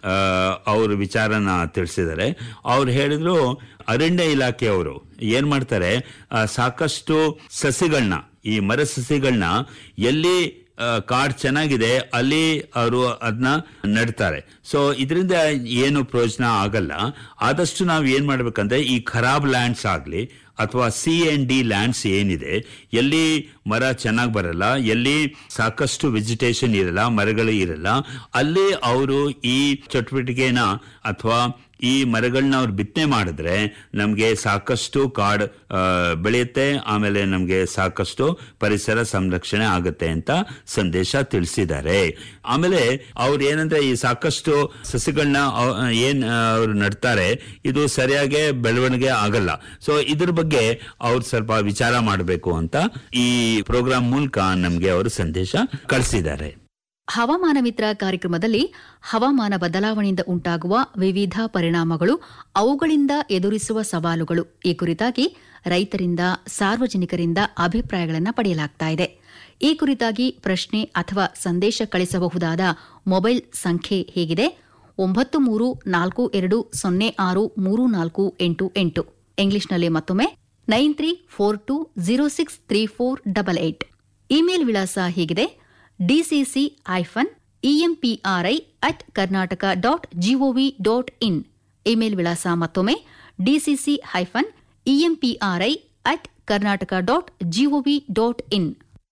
Speaker 10: ಅವ್ರ ವಿಚಾರನ ತಿಳಿಸಿದ್ದಾರೆ ಅವ್ರು ಹೇಳಿದ್ರು ಅರಣ್ಯ ಇಲಾಖೆಯವರು ಏನ್ ಮಾಡ್ತಾರೆ ಆ, ಸಾಕಷ್ಟು ಸಸಿಗಳನ್ನ ಈ ಮರ ಸಸಿಗಳನ್ನ ಎಲ್ಲಿ ಆ, ಕಾಡ್ ಚೆನ್ನಾಗಿದೆ ಅಲ್ಲಿ ಅವರು ಅದನ್ನ ನೆಡ್ತಾರೆ ಸೊ ಇದರಿಂದ ಏನು ಪ್ರಯೋಜನ ಆಗಲ್ಲ ಆದಷ್ಟು ನಾವು ಏನ್ ಮಾಡ್ಬೇಕಂದ್ರೆ ಈ ಖರಾಬ್ ಲ್ಯಾಂಡ್ಸ್ ಆಗ್ಲಿ ಅಥವಾ ಸಿ ಎನ್ ಡಿ ಲ್ಯಾಂಡ್ಸ್ ಏನಿದೆ ಎಲ್ಲಿ ಮರ ಚೆನ್ನಾಗಿ ಬರಲ್ಲ ಎಲ್ಲಿ ಸಾಕಷ್ಟು ವೆಜಿಟೇಷನ್ ಇರಲ್ಲ ಮರಗಳು ಇರಲ್ಲ ಅಲ್ಲಿ ಅವರು ಈ ಚಟುವಟಿಕೆನ ಅಥವಾ ಈ ಮರಗಳನ್ನ ಅವ್ರು ಬಿತ್ತನೆ ಮಾಡಿದ್ರೆ ನಮಗೆ ಸಾಕಷ್ಟು ಕಾಡ್ ಆ, ಬೆಳೆಯುತ್ತೆ ಆಮೇಲೆ ನಮಗೆ ಸಾಕಷ್ಟು ಪರಿಸರ ಸಂರಕ್ಷಣೆ ಆಗುತ್ತೆ ಅಂತ ಸಂದೇಶ ತಿಳಿಸಿದ್ದಾರೆ ಆಮೇಲೆ ಅವ್ರು ಏನಂದ್ರೆ ಈ ಸಾಕಷ್ಟು ಸಸಿಗಳನ್ನ ಅವ್- ಏನ್ ಆ, ಅವ್ರು ನಡ್ತಾರೆ ಇದು ಸರಿಯಾಗಿ ಬೆಳವಣಿಗೆ ಆಗಲ್ಲ ಸೊ ಇದ್ರ ಬಗ್ಗೆ ಅವ್ರು ಸ್ವಲ್ಪ ವಿಚಾರ ಮಾಡಬೇಕು ಅಂತ ಈ ಪ್ರೋಗ್ರಾಂ ಮೂಲಕ ನಮ್ಗೆ ಅವರು ಸಂದೇಶ ಕಳಿಸಿದ್ದಾರೆ
Speaker 4: ಹವಾಮಾನ ಮಿತ್ರ ಕಾರ್ಯಕ್ರಮದಲ್ಲಿ ಹವಾಮಾನ ಬದಲಾವಣೆಯಿಂದ ಉಂಟಾಗುವ ವಿವಿಧ ಪರಿಣಾಮಗಳು ಅವುಗಳಿಂದ ಎದುರಿಸುವ ಸವಾಲುಗಳು ಈ ಕುರಿತಾಗಿ ರೈತರಿಂದ ಸಾರ್ವಜನಿಕರಿಂದ ಅಭಿಪ್ರಾಯಗಳನ್ನು ಪಡೆಯಲಾಗ್ತಾ ಇದೆ ಈ ಕುರಿತಾಗಿ ಪ್ರಶ್ನೆ ಅಥವಾ ಸಂದೇಶ ಕಳಿಸಬಹುದಾದ ಮೊಬೈಲ್ ಸಂಖ್ಯೆ ಹೇಗಿದೆ ಒಂಬತ್ತು ಮೂರು ನಾಲ್ಕು ಎರಡು ಸೊನ್ನೆ ಆರು ಮೂರು ನಾಲ್ಕು ಎಂಟು ಎಂಟು ಇಂಗ್ಲಿಷ್ನಲ್ಲಿ ಮತ್ತೊಮ್ಮೆ nine three four two zero six three four double eight email ವಿಳಾಸ ಹೀಗಿದೆ DCC hyphen EMPRI at Karnataka dot GOV dot in email ವಿಳಾಸ ಮತ್ತೊಮ್ಮೆ DCC hyphen EMPRI at Karnataka dot GOV dot in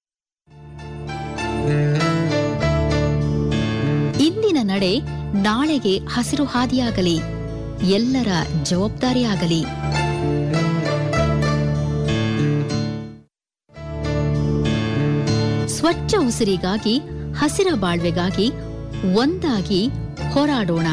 Speaker 4: ಇಂದಿನ ನಡೆ ನಾಳೆಗೆ ಹಸಿರು ಹಾದಿಯಾಗಲಿ ಎಲ್ಲರ ಜವಾಬ್ದಾರಿಯಾಗಲಿ ಸ್ವಚ್ಛ ಉಸಿರಿಗಾಗಿ ಹಸಿರ ಬಾಳ್ವೆಗಾಗಿ ಒಂದಾಗಿ ಹೋರಾಡೋಣ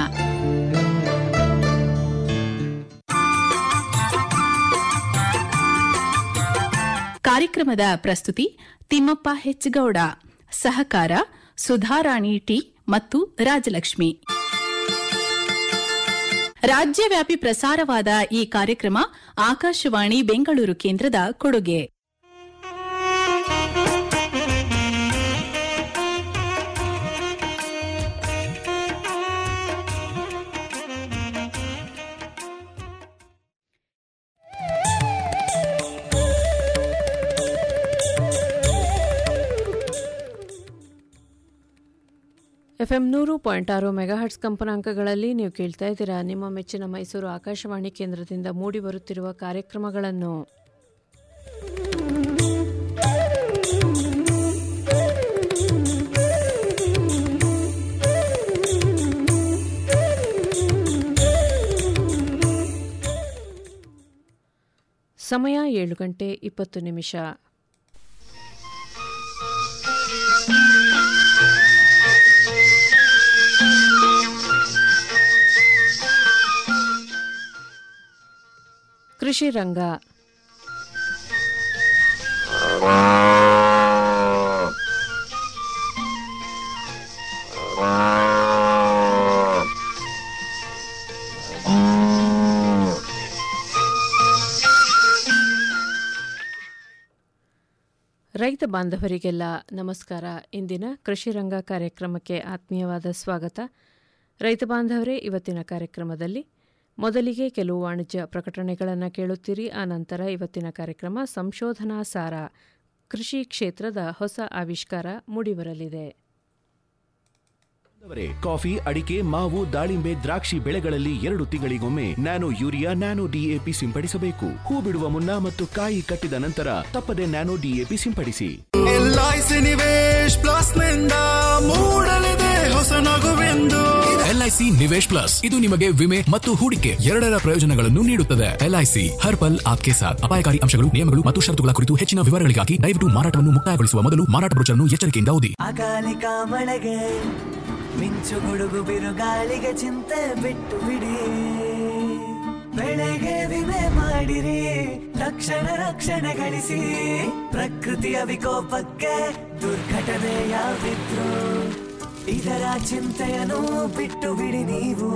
Speaker 3: ಕಾರ್ಯಕ್ರಮದ ಪ್ರಸ್ತುತಿ ತಿಮ್ಮಪ್ಪ ಹೆಚ್ಗೌಡ ಸಹಕಾರ ಸುಧಾರಾಣಿ ಟಿ ಮತ್ತು ರಾಜಲಕ್ಷ್ಮಿ ರಾಜ್ಯವ್ಯಾಪಿ ಪ್ರಸಾರವಾದ ಈ ಕಾರ್ಯಕ್ರಮ ಆಕಾಶವಾಣಿ ಬೆಂಗಳೂರು ಕೇಂದ್ರದ ಕೊಡುಗೆ
Speaker 11: ಎಫ್ ಎಂ ನೂರು ಪಾಯಿಂಟ್ ಆರು ಮೆಗಾಹರ್ಟ್ಸ್ ಕಂಪನಾಂಕಗಳಲ್ಲಿ ನೀವು ಕೇಳ್ತಾ ಇದ್ದೀರಾ ನಿಮ್ಮ ಮೆಚ್ಚಿನ ಮೈಸೂರು ಆಕಾಶವಾಣಿ ಕೇಂದ್ರದಿಂದ ಮೂಡಿ ಬರುತ್ತಿರುವ ಕಾರ್ಯಕ್ರಮಗಳನ್ನು ಸಮಯ ಏಳು ಗಂಟೆ ಇಪ್ಪತ್ತು ನಿಮಿಷ ಕೃಷಿ ರಂಗ ರೈತ ಬಾಂಧವರಿಗೆಲ್ಲ ನಮಸ್ಕಾರ ಇಂದಿನ ಕೃಷಿ ರಂಗ ಕಾರ್ಯಕ್ರಮಕ್ಕೆ ಆತ್ಮೀಯವಾದ ಸ್ವಾಗತ ರೈತ ಬಾಂಧವರೇ ಇವತ್ತಿನ ಕಾರ್ಯಕ್ರಮದಲ್ಲಿ ಮೊದಲಿಗೆ ಕೆಲವು ವಾಣಿಜ್ಯ ಪ್ರಕಟಣೆಗಳನ್ನು ಕೇಳುತ್ತೀರಿ ಆ ನಂತರ ಇವತ್ತಿನ ಕಾರ್ಯಕ್ರಮ ಸಂಶೋಧನಾ ಸಾರ ಕೃಷಿ ಕ್ಷೇತ್ರದ ಹೊಸ ಆವಿಷ್ಕಾರ ಮೂಡಿಬರಲಿದೆ
Speaker 12: ಅವರೇ, ಕಾಫಿ ಅಡಿಕೆ ಮಾವು ದಾಳಿಂಬೆ ದ್ರಾಕ್ಷಿ ಬೆಳೆಗಳಲ್ಲಿ ಎರಡು ತಿಂಗಳಿಗೊಮ್ಮೆ ನ್ಯಾನೋ ಯೂರಿಯಾ ನ್ಯಾನೋ ಡಿಎಪಿ ಸಿಂಪಡಿಸಬೇಕು ಹೂ ಬಿಡುವ ಮುನ್ನ ಮತ್ತು ಕಾಯಿ ಕಟ್ಟಿದ ನಂತರ ತಪ್ಪದೆ ನ್ಯಾನೋ ಡಿಎಪಿ ಸಿಂಪಡಿಸಿ
Speaker 13: ಎಲ್ಐಸಿ ನಿವೇಶ್ ಪ್ಲಸ್ ನಿಂದ ಮೂಡಲಿದೆ ಹೊಸ ನಗುವೆಂದು
Speaker 14: ಎಲ್ಐಸಿ ನಿವೇಶ್ ಪ್ಲಸ್ ಇದು ನಿಮಗೆ ವಿಮೆ ಮತ್ತು ಹೂಡಿಕೆ ಎರಡರ ಪ್ರಯೋಜನಗಳನ್ನು ನೀಡುತ್ತದೆ ಎಲ್ಐಸಿ ಹರ್ ಪಲ್ ಆಪ್ಕೆ ಸಾಥ್ ಅಪಾಯಕಾರಿ ಅಂಶಗಳು ನಿಯಮಗಳು ಮತ್ತು ಷರತ್ತುಗಳ ಕುರಿತು ಹೆಚ್ಚಿನ ವಿವರಗಳಿಗಾಗಿ ದಯವಿಟ್ಟು ಮಾರಾಟವನ್ನು ಮುಕ್ತಾಯಗೊಳಿಸುವ ಮೊದಲು ಮಾರಾಟ ಬ್ರೋಚರ್ನ್ನು ಎಚ್ಚರಿಕೆಯಿಂದ ಓದಿ
Speaker 15: ಅಕಾಲಿಕ ಮಳೆಗೆ ಮಿಂಚು ಗುಡುಗು ಬಿರುಗಾಳಿಗೆ ಚಿಂತೆ ಬಿಟ್ಟು ಬಿಡಿ ಬೆಳೆಗೆ ವಿಮೆ ಮಾಡಿರಿ ತಕ್ಷಣ ರಕ್ಷಣೆ ಗಳಿಸಿ ಪ್ರಕೃತಿಯ ವಿಕೋಪಕ್ಕೆ ದುರ್ಘಟನೆ ಯಾವಿದ್ರು ಇದರ ಚಿಂತೆಯನ್ನು ಬಿಟ್ಟು ಬಿಡಿ ನೀವು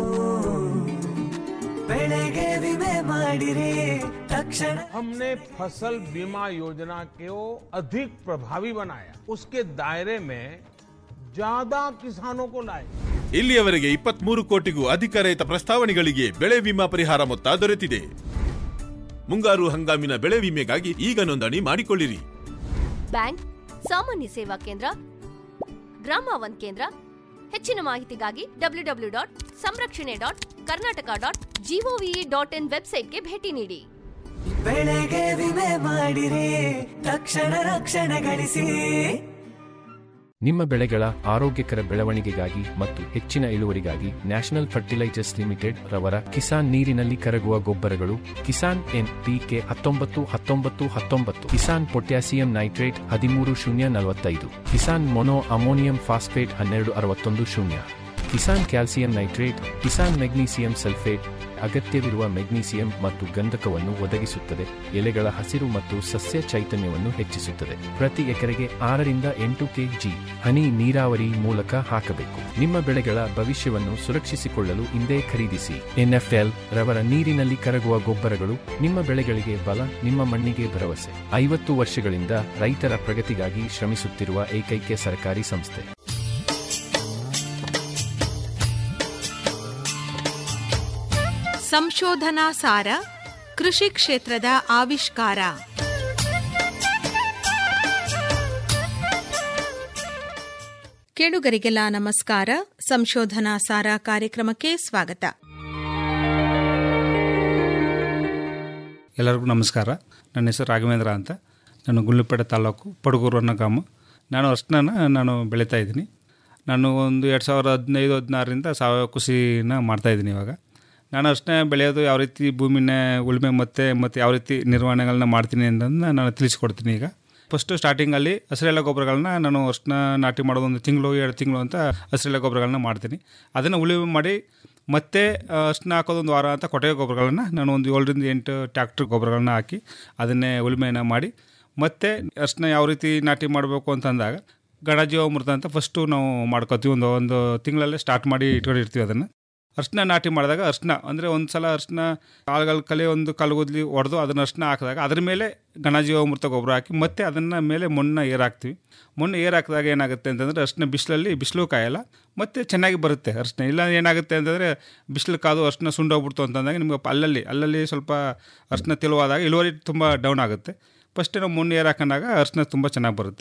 Speaker 15: ಬೆಳೆಗೆ ವಿಮೆ ಮಾಡಿರಿ ತಕ್ಷಣ
Speaker 16: हमने फसल बीमा योजना को अधिक प्रभावी बनाया उसके दायरे में ज्यादा किसानों को लाए
Speaker 17: ಇಲ್ಲಿಯವರೆಗೆ ಇಪ್ಪತ್ಮೂರು ಕೋಟಿಗೂ ಅಧಿಕ ರೈತ ಪ್ರಸ್ತಾವನೆಗಳಿಗೆ ಬೆಳೆ ವಿಮಾ ಪರಿಹಾರ ಮೊತ್ತ ದೊರೆತಿದೆ ಮುಂಗಾರು ಹಂಗಾಮಿನ ಬೆಳೆ ವಿಮೆಗಾಗಿ ಈಗ ನೋಂದಣಿ ಮಾಡಿಕೊಳ್ಳಿರಿ
Speaker 18: ಬ್ಯಾಂಕ್ ಸಾಮಾನ್ಯ ಸೇವಾ ಕೇಂದ್ರ ಗ್ರಾಮ ಒನ್ ಕೇಂದ್ರ ಹೆಚ್ಚಿನ ಮಾಹಿತಿಗಾಗಿ W W dot Samrakshane dot Karnataka dot GOV dot in ವೆಬ್ಸೈಟ್ಗೆ ಭೇಟಿ ನೀಡಿ
Speaker 15: ಬೆಳೆಗೆ ವಿಮೆ ಮಾಡಿರಿ ತಕ್ಷಣ ರಕ್ಷಣೆ ಗಳಿಸಿ
Speaker 19: ನಿಮ್ಮ ಬೆಳೆಗಳ ಆರೋಗ್ಯಕರ ಬೆಳವಣಿಗೆಗಾಗಿ ಮತ್ತು ಹೆಚ್ಚಿನ ಇಳುವರಿಗಾಗಿ ನ್ಯಾಷನಲ್ ಫರ್ಟಿಲೈಸರ್ಸ್ ಲಿಮಿಟೆಡ್ ರವರ ಕಿಸಾನ್ ನೀರಿನಲ್ಲಿ ಕರಗುವ ಗೊಬ್ಬರಗಳು ಕಿಸಾನ್ ಎನ್ ಪಿಕೆ ಹತ್ತೊಂಬತ್ತು ಹತ್ತೊಂಬತ್ತು ಹತ್ತೊಂಬತ್ತು ಕಿಸಾನ್ ಪೊಟ್ಯಾಸಿಯಂ ನೈಟ್ರೇಟ್ ಹದಿಮೂರು ಶೂನ್ಯ ನಲವತ್ತೈದು ಕಿಸಾನ್ ಮೊನೋ ಅಮೋನಿಯಂ ಫಾಸ್ಫೇಟ್ ಹನ್ನೆರಡು ಅರವತ್ತೊಂದು ಶೂನ್ಯ Kisan calcium nitrate Kisan magnesium sulphate ಅಗತ್ಯವಿರುವ ಮೆಗ್ನೀಸಿಯಂ ಮತ್ತು ಗಂಧಕವನ್ನು ಒದಗಿಸುತ್ತದೆ ಎಲೆಗಳ ಹಸಿರು ಮತ್ತು ಸಸ್ಯ ಚೈತನ್ಯವನ್ನು ಹೆಚ್ಚಿಸುತ್ತದೆ ಪ್ರತಿ ಎಕರೆಗೆ ಆರರಿಂದ ಎಂಟು ಕೆಜಿ ಹನಿ ನೀರಾವರಿ ಮೂಲಕ ಹಾಕಬೇಕು ನಿಮ್ಮ ಬೆಳೆಗಳ ಭವಿಷ್ಯವನ್ನು ಸುರಕ್ಷಿಸಿಕೊಳ್ಳಲು ಇಂದೇ ಖರೀದಿಸಿ ಎನ್ಎಫ್ಎಲ್ ರವರ ನೀರಿನಲ್ಲಿ ಕರಗುವ ಗೊಬ್ಬರಗಳು ನಿಮ್ಮ ಬೆಳೆಗಳಿಗೆ ಬಲ ನಿಮ್ಮ ಮಣ್ಣಿಗೆ ಭರವಸೆ ಐವತ್ತು ವರ್ಷಗಳಿಂದ ರೈತರ ಪ್ರಗತಿಗಾಗಿ ಶ್ರಮಿಸುತ್ತಿರುವ ಏಕೈಕ ಸರ್ಕಾರಿ ಸಂಸ್ಥೆ
Speaker 20: ಸಂಶೋಧನಾ ಸಾರ ಕೃಷಿ ಕ್ಷೇತ್ರದ ಆವಿಷ್ಕಾರ ಕೇಳುಗರಿಗೆಲ್ಲ ನಮಸ್ಕಾರ ಸಂಶೋಧನಾ ಸಾರ ಕಾರ್ಯಕ್ರಮಕ್ಕೆ ಸ್ವಾಗತ
Speaker 21: ಎಲ್ಲರಿಗೂ ನಮಸ್ಕಾರ ನನ್ನ ಹೆಸರು ರಾಘವೇಂದ್ರ ಅಂತ ನಾನು ಗುಂಡ್ಲುಪೇಟೆ ತಾಲೂಕು ಪಡುಗೂರು ಅನ್ನೋ ಗ್ರಾಮ ನಾನು ಅಷ್ಟನ್ನ ನಾನು ಬೆಳೀತಾ ಇದ್ದೀನಿ ನಾನು ಒಂದು ಎರಡು ಸಾವಿರದ ಹದಿನೈದು ಹದಿನಾರರಿಂದ ಸಾವಯವ ಕೃಷಿನ ಮಾಡ್ತಾಯಿದ್ದೀನಿ ಇವಾಗ ನಾನು ಅಷ್ಟೇ ಬೆಳೆಯೋದು ಯಾವ ರೀತಿ ಭೂಮಿನ ಉಳುಮೆ ಮತ್ತು ಮತ್ತು ಯಾವ ರೀತಿ ನಿರ್ವಹಣೆಗಳನ್ನ ಮಾಡ್ತೀನಿ ಅಂತಂದು ನಾನು ತಿಳಿಸ್ಕೊಡ್ತೀನಿ ಈಗ ಫಸ್ಟು ಸ್ಟಾರ್ಟಿಂಗಲ್ಲಿ ಹಸಿರೆಲೆ ಗೊಬ್ಬರಗಳನ್ನ ನಾನು ಅಷ್ಟನ್ನ ನಾಟಿ ಮಾಡೋದು ಒಂದು ತಿಂಗಳು ಎರಡು ತಿಂಗಳು ಅಂತ ಹಸಿರೆಲೆ ಗೊಬ್ಬರಗಳನ್ನ ಮಾಡ್ತೀನಿ ಅದನ್ನು ಉಳುಮೆ ಮಾಡಿ ಮತ್ತೆ ಅಷ್ಟನ್ನ ಹಾಕೋದು ಒಂದು ವಾರ ಅಂತ ಕೊಟ್ಟಿಗೆ ಗೊಬ್ಬರಗಳನ್ನ ನಾನು ಒಂದು ಏಳರಿಂದ ಎಂಟು ಟ್ಯಾಕ್ಟ್ರ್ ಗೊಬ್ಬರಗಳನ್ನ ಹಾಕಿ ಅದನ್ನೇ ಉಳುಮೆಯನ್ನು ಮಾಡಿ ಮತ್ತೆ ಅಷ್ಟನ್ನ ಯಾವ ರೀತಿ ನಾಟಿ ಮಾಡಬೇಕು ಅಂತಂದಾಗ ಗಣಜೀವಾಮೃತ ಅಂತ ಫಸ್ಟು ನಾವು ಮಾಡ್ಕೋತೀವಿ ಒಂದು ಒಂದು ತಿಂಗಳಲ್ಲೇ ಸ್ಟಾರ್ಟ್ ಮಾಡಿ ಇಟ್ಕೊಂಡಿರ್ತೀವಿ ಅದನ್ನು ಅರ್ಶಿನ ನಾಟಿ ಮಾಡಿದಾಗ ಅರ್ಶಿನ ಅಂದರೆ ಒಂದು ಸಲ ಅರ್ಶಿನ ಕಾಳುಗಳ ಕಲೆ ಒಂದು ಕಲ್ಗುದ್ಲಿ ಹೊಡೆದು ಅದನ್ನು ಅರ್ಶಿನ ಹಾಕಿದಾಗ ಅದ್ರ ಮೇಲೆ ಘನಜೀವಾಮೃತ ಗೊಬ್ಬರ ಹಾಕಿ ಮತ್ತೆ ಅದನ್ನು ಮೇಲೆ ಮಣ್ಣನ್ನ ಏರ್ ಹಾಕ್ತೀವಿ ಮಣ್ಣು ಏರ್ ಹಾಕಿದಾಗ ಏನಾಗುತ್ತೆ ಅಂತಂದರೆ ಅರ್ಶಿನ ಬಿಸಿಲಲ್ಲಿ ಬಿಸಿಲು ಕಾಯಲ್ಲ ಮತ್ತು ಚೆನ್ನಾಗಿ ಬರುತ್ತೆ ಅರ್ಶಿನ ಇಲ್ಲ ಏನಾಗುತ್ತೆ ಅಂತಂದರೆ ಬಿಸಿಲು ಕಾದು ಅರ್ಶಿನ ಸುಂಡೋಗ್ಬಿಡ್ತು ಅಂತಂದಾಗ ನಿಮ್ಗೆ ಅಲ್ಲಲ್ಲಿ ಅಲ್ಲಲ್ಲಿ ಸ್ವಲ್ಪ ಅರ್ಶಿನ ತೆಳುವಾದಾಗ ಇಳುವರಿ ತುಂಬ ಡೌನ್ ಆಗುತ್ತೆ ಫಸ್ಟ್ ನಾವು ಮಣ್ಣು ಏರ್ ಹಾಕೊಂಡಾಗ ಅರ್ಶಿನ ತುಂಬ ಚೆನ್ನಾಗಿ ಬರುತ್ತೆ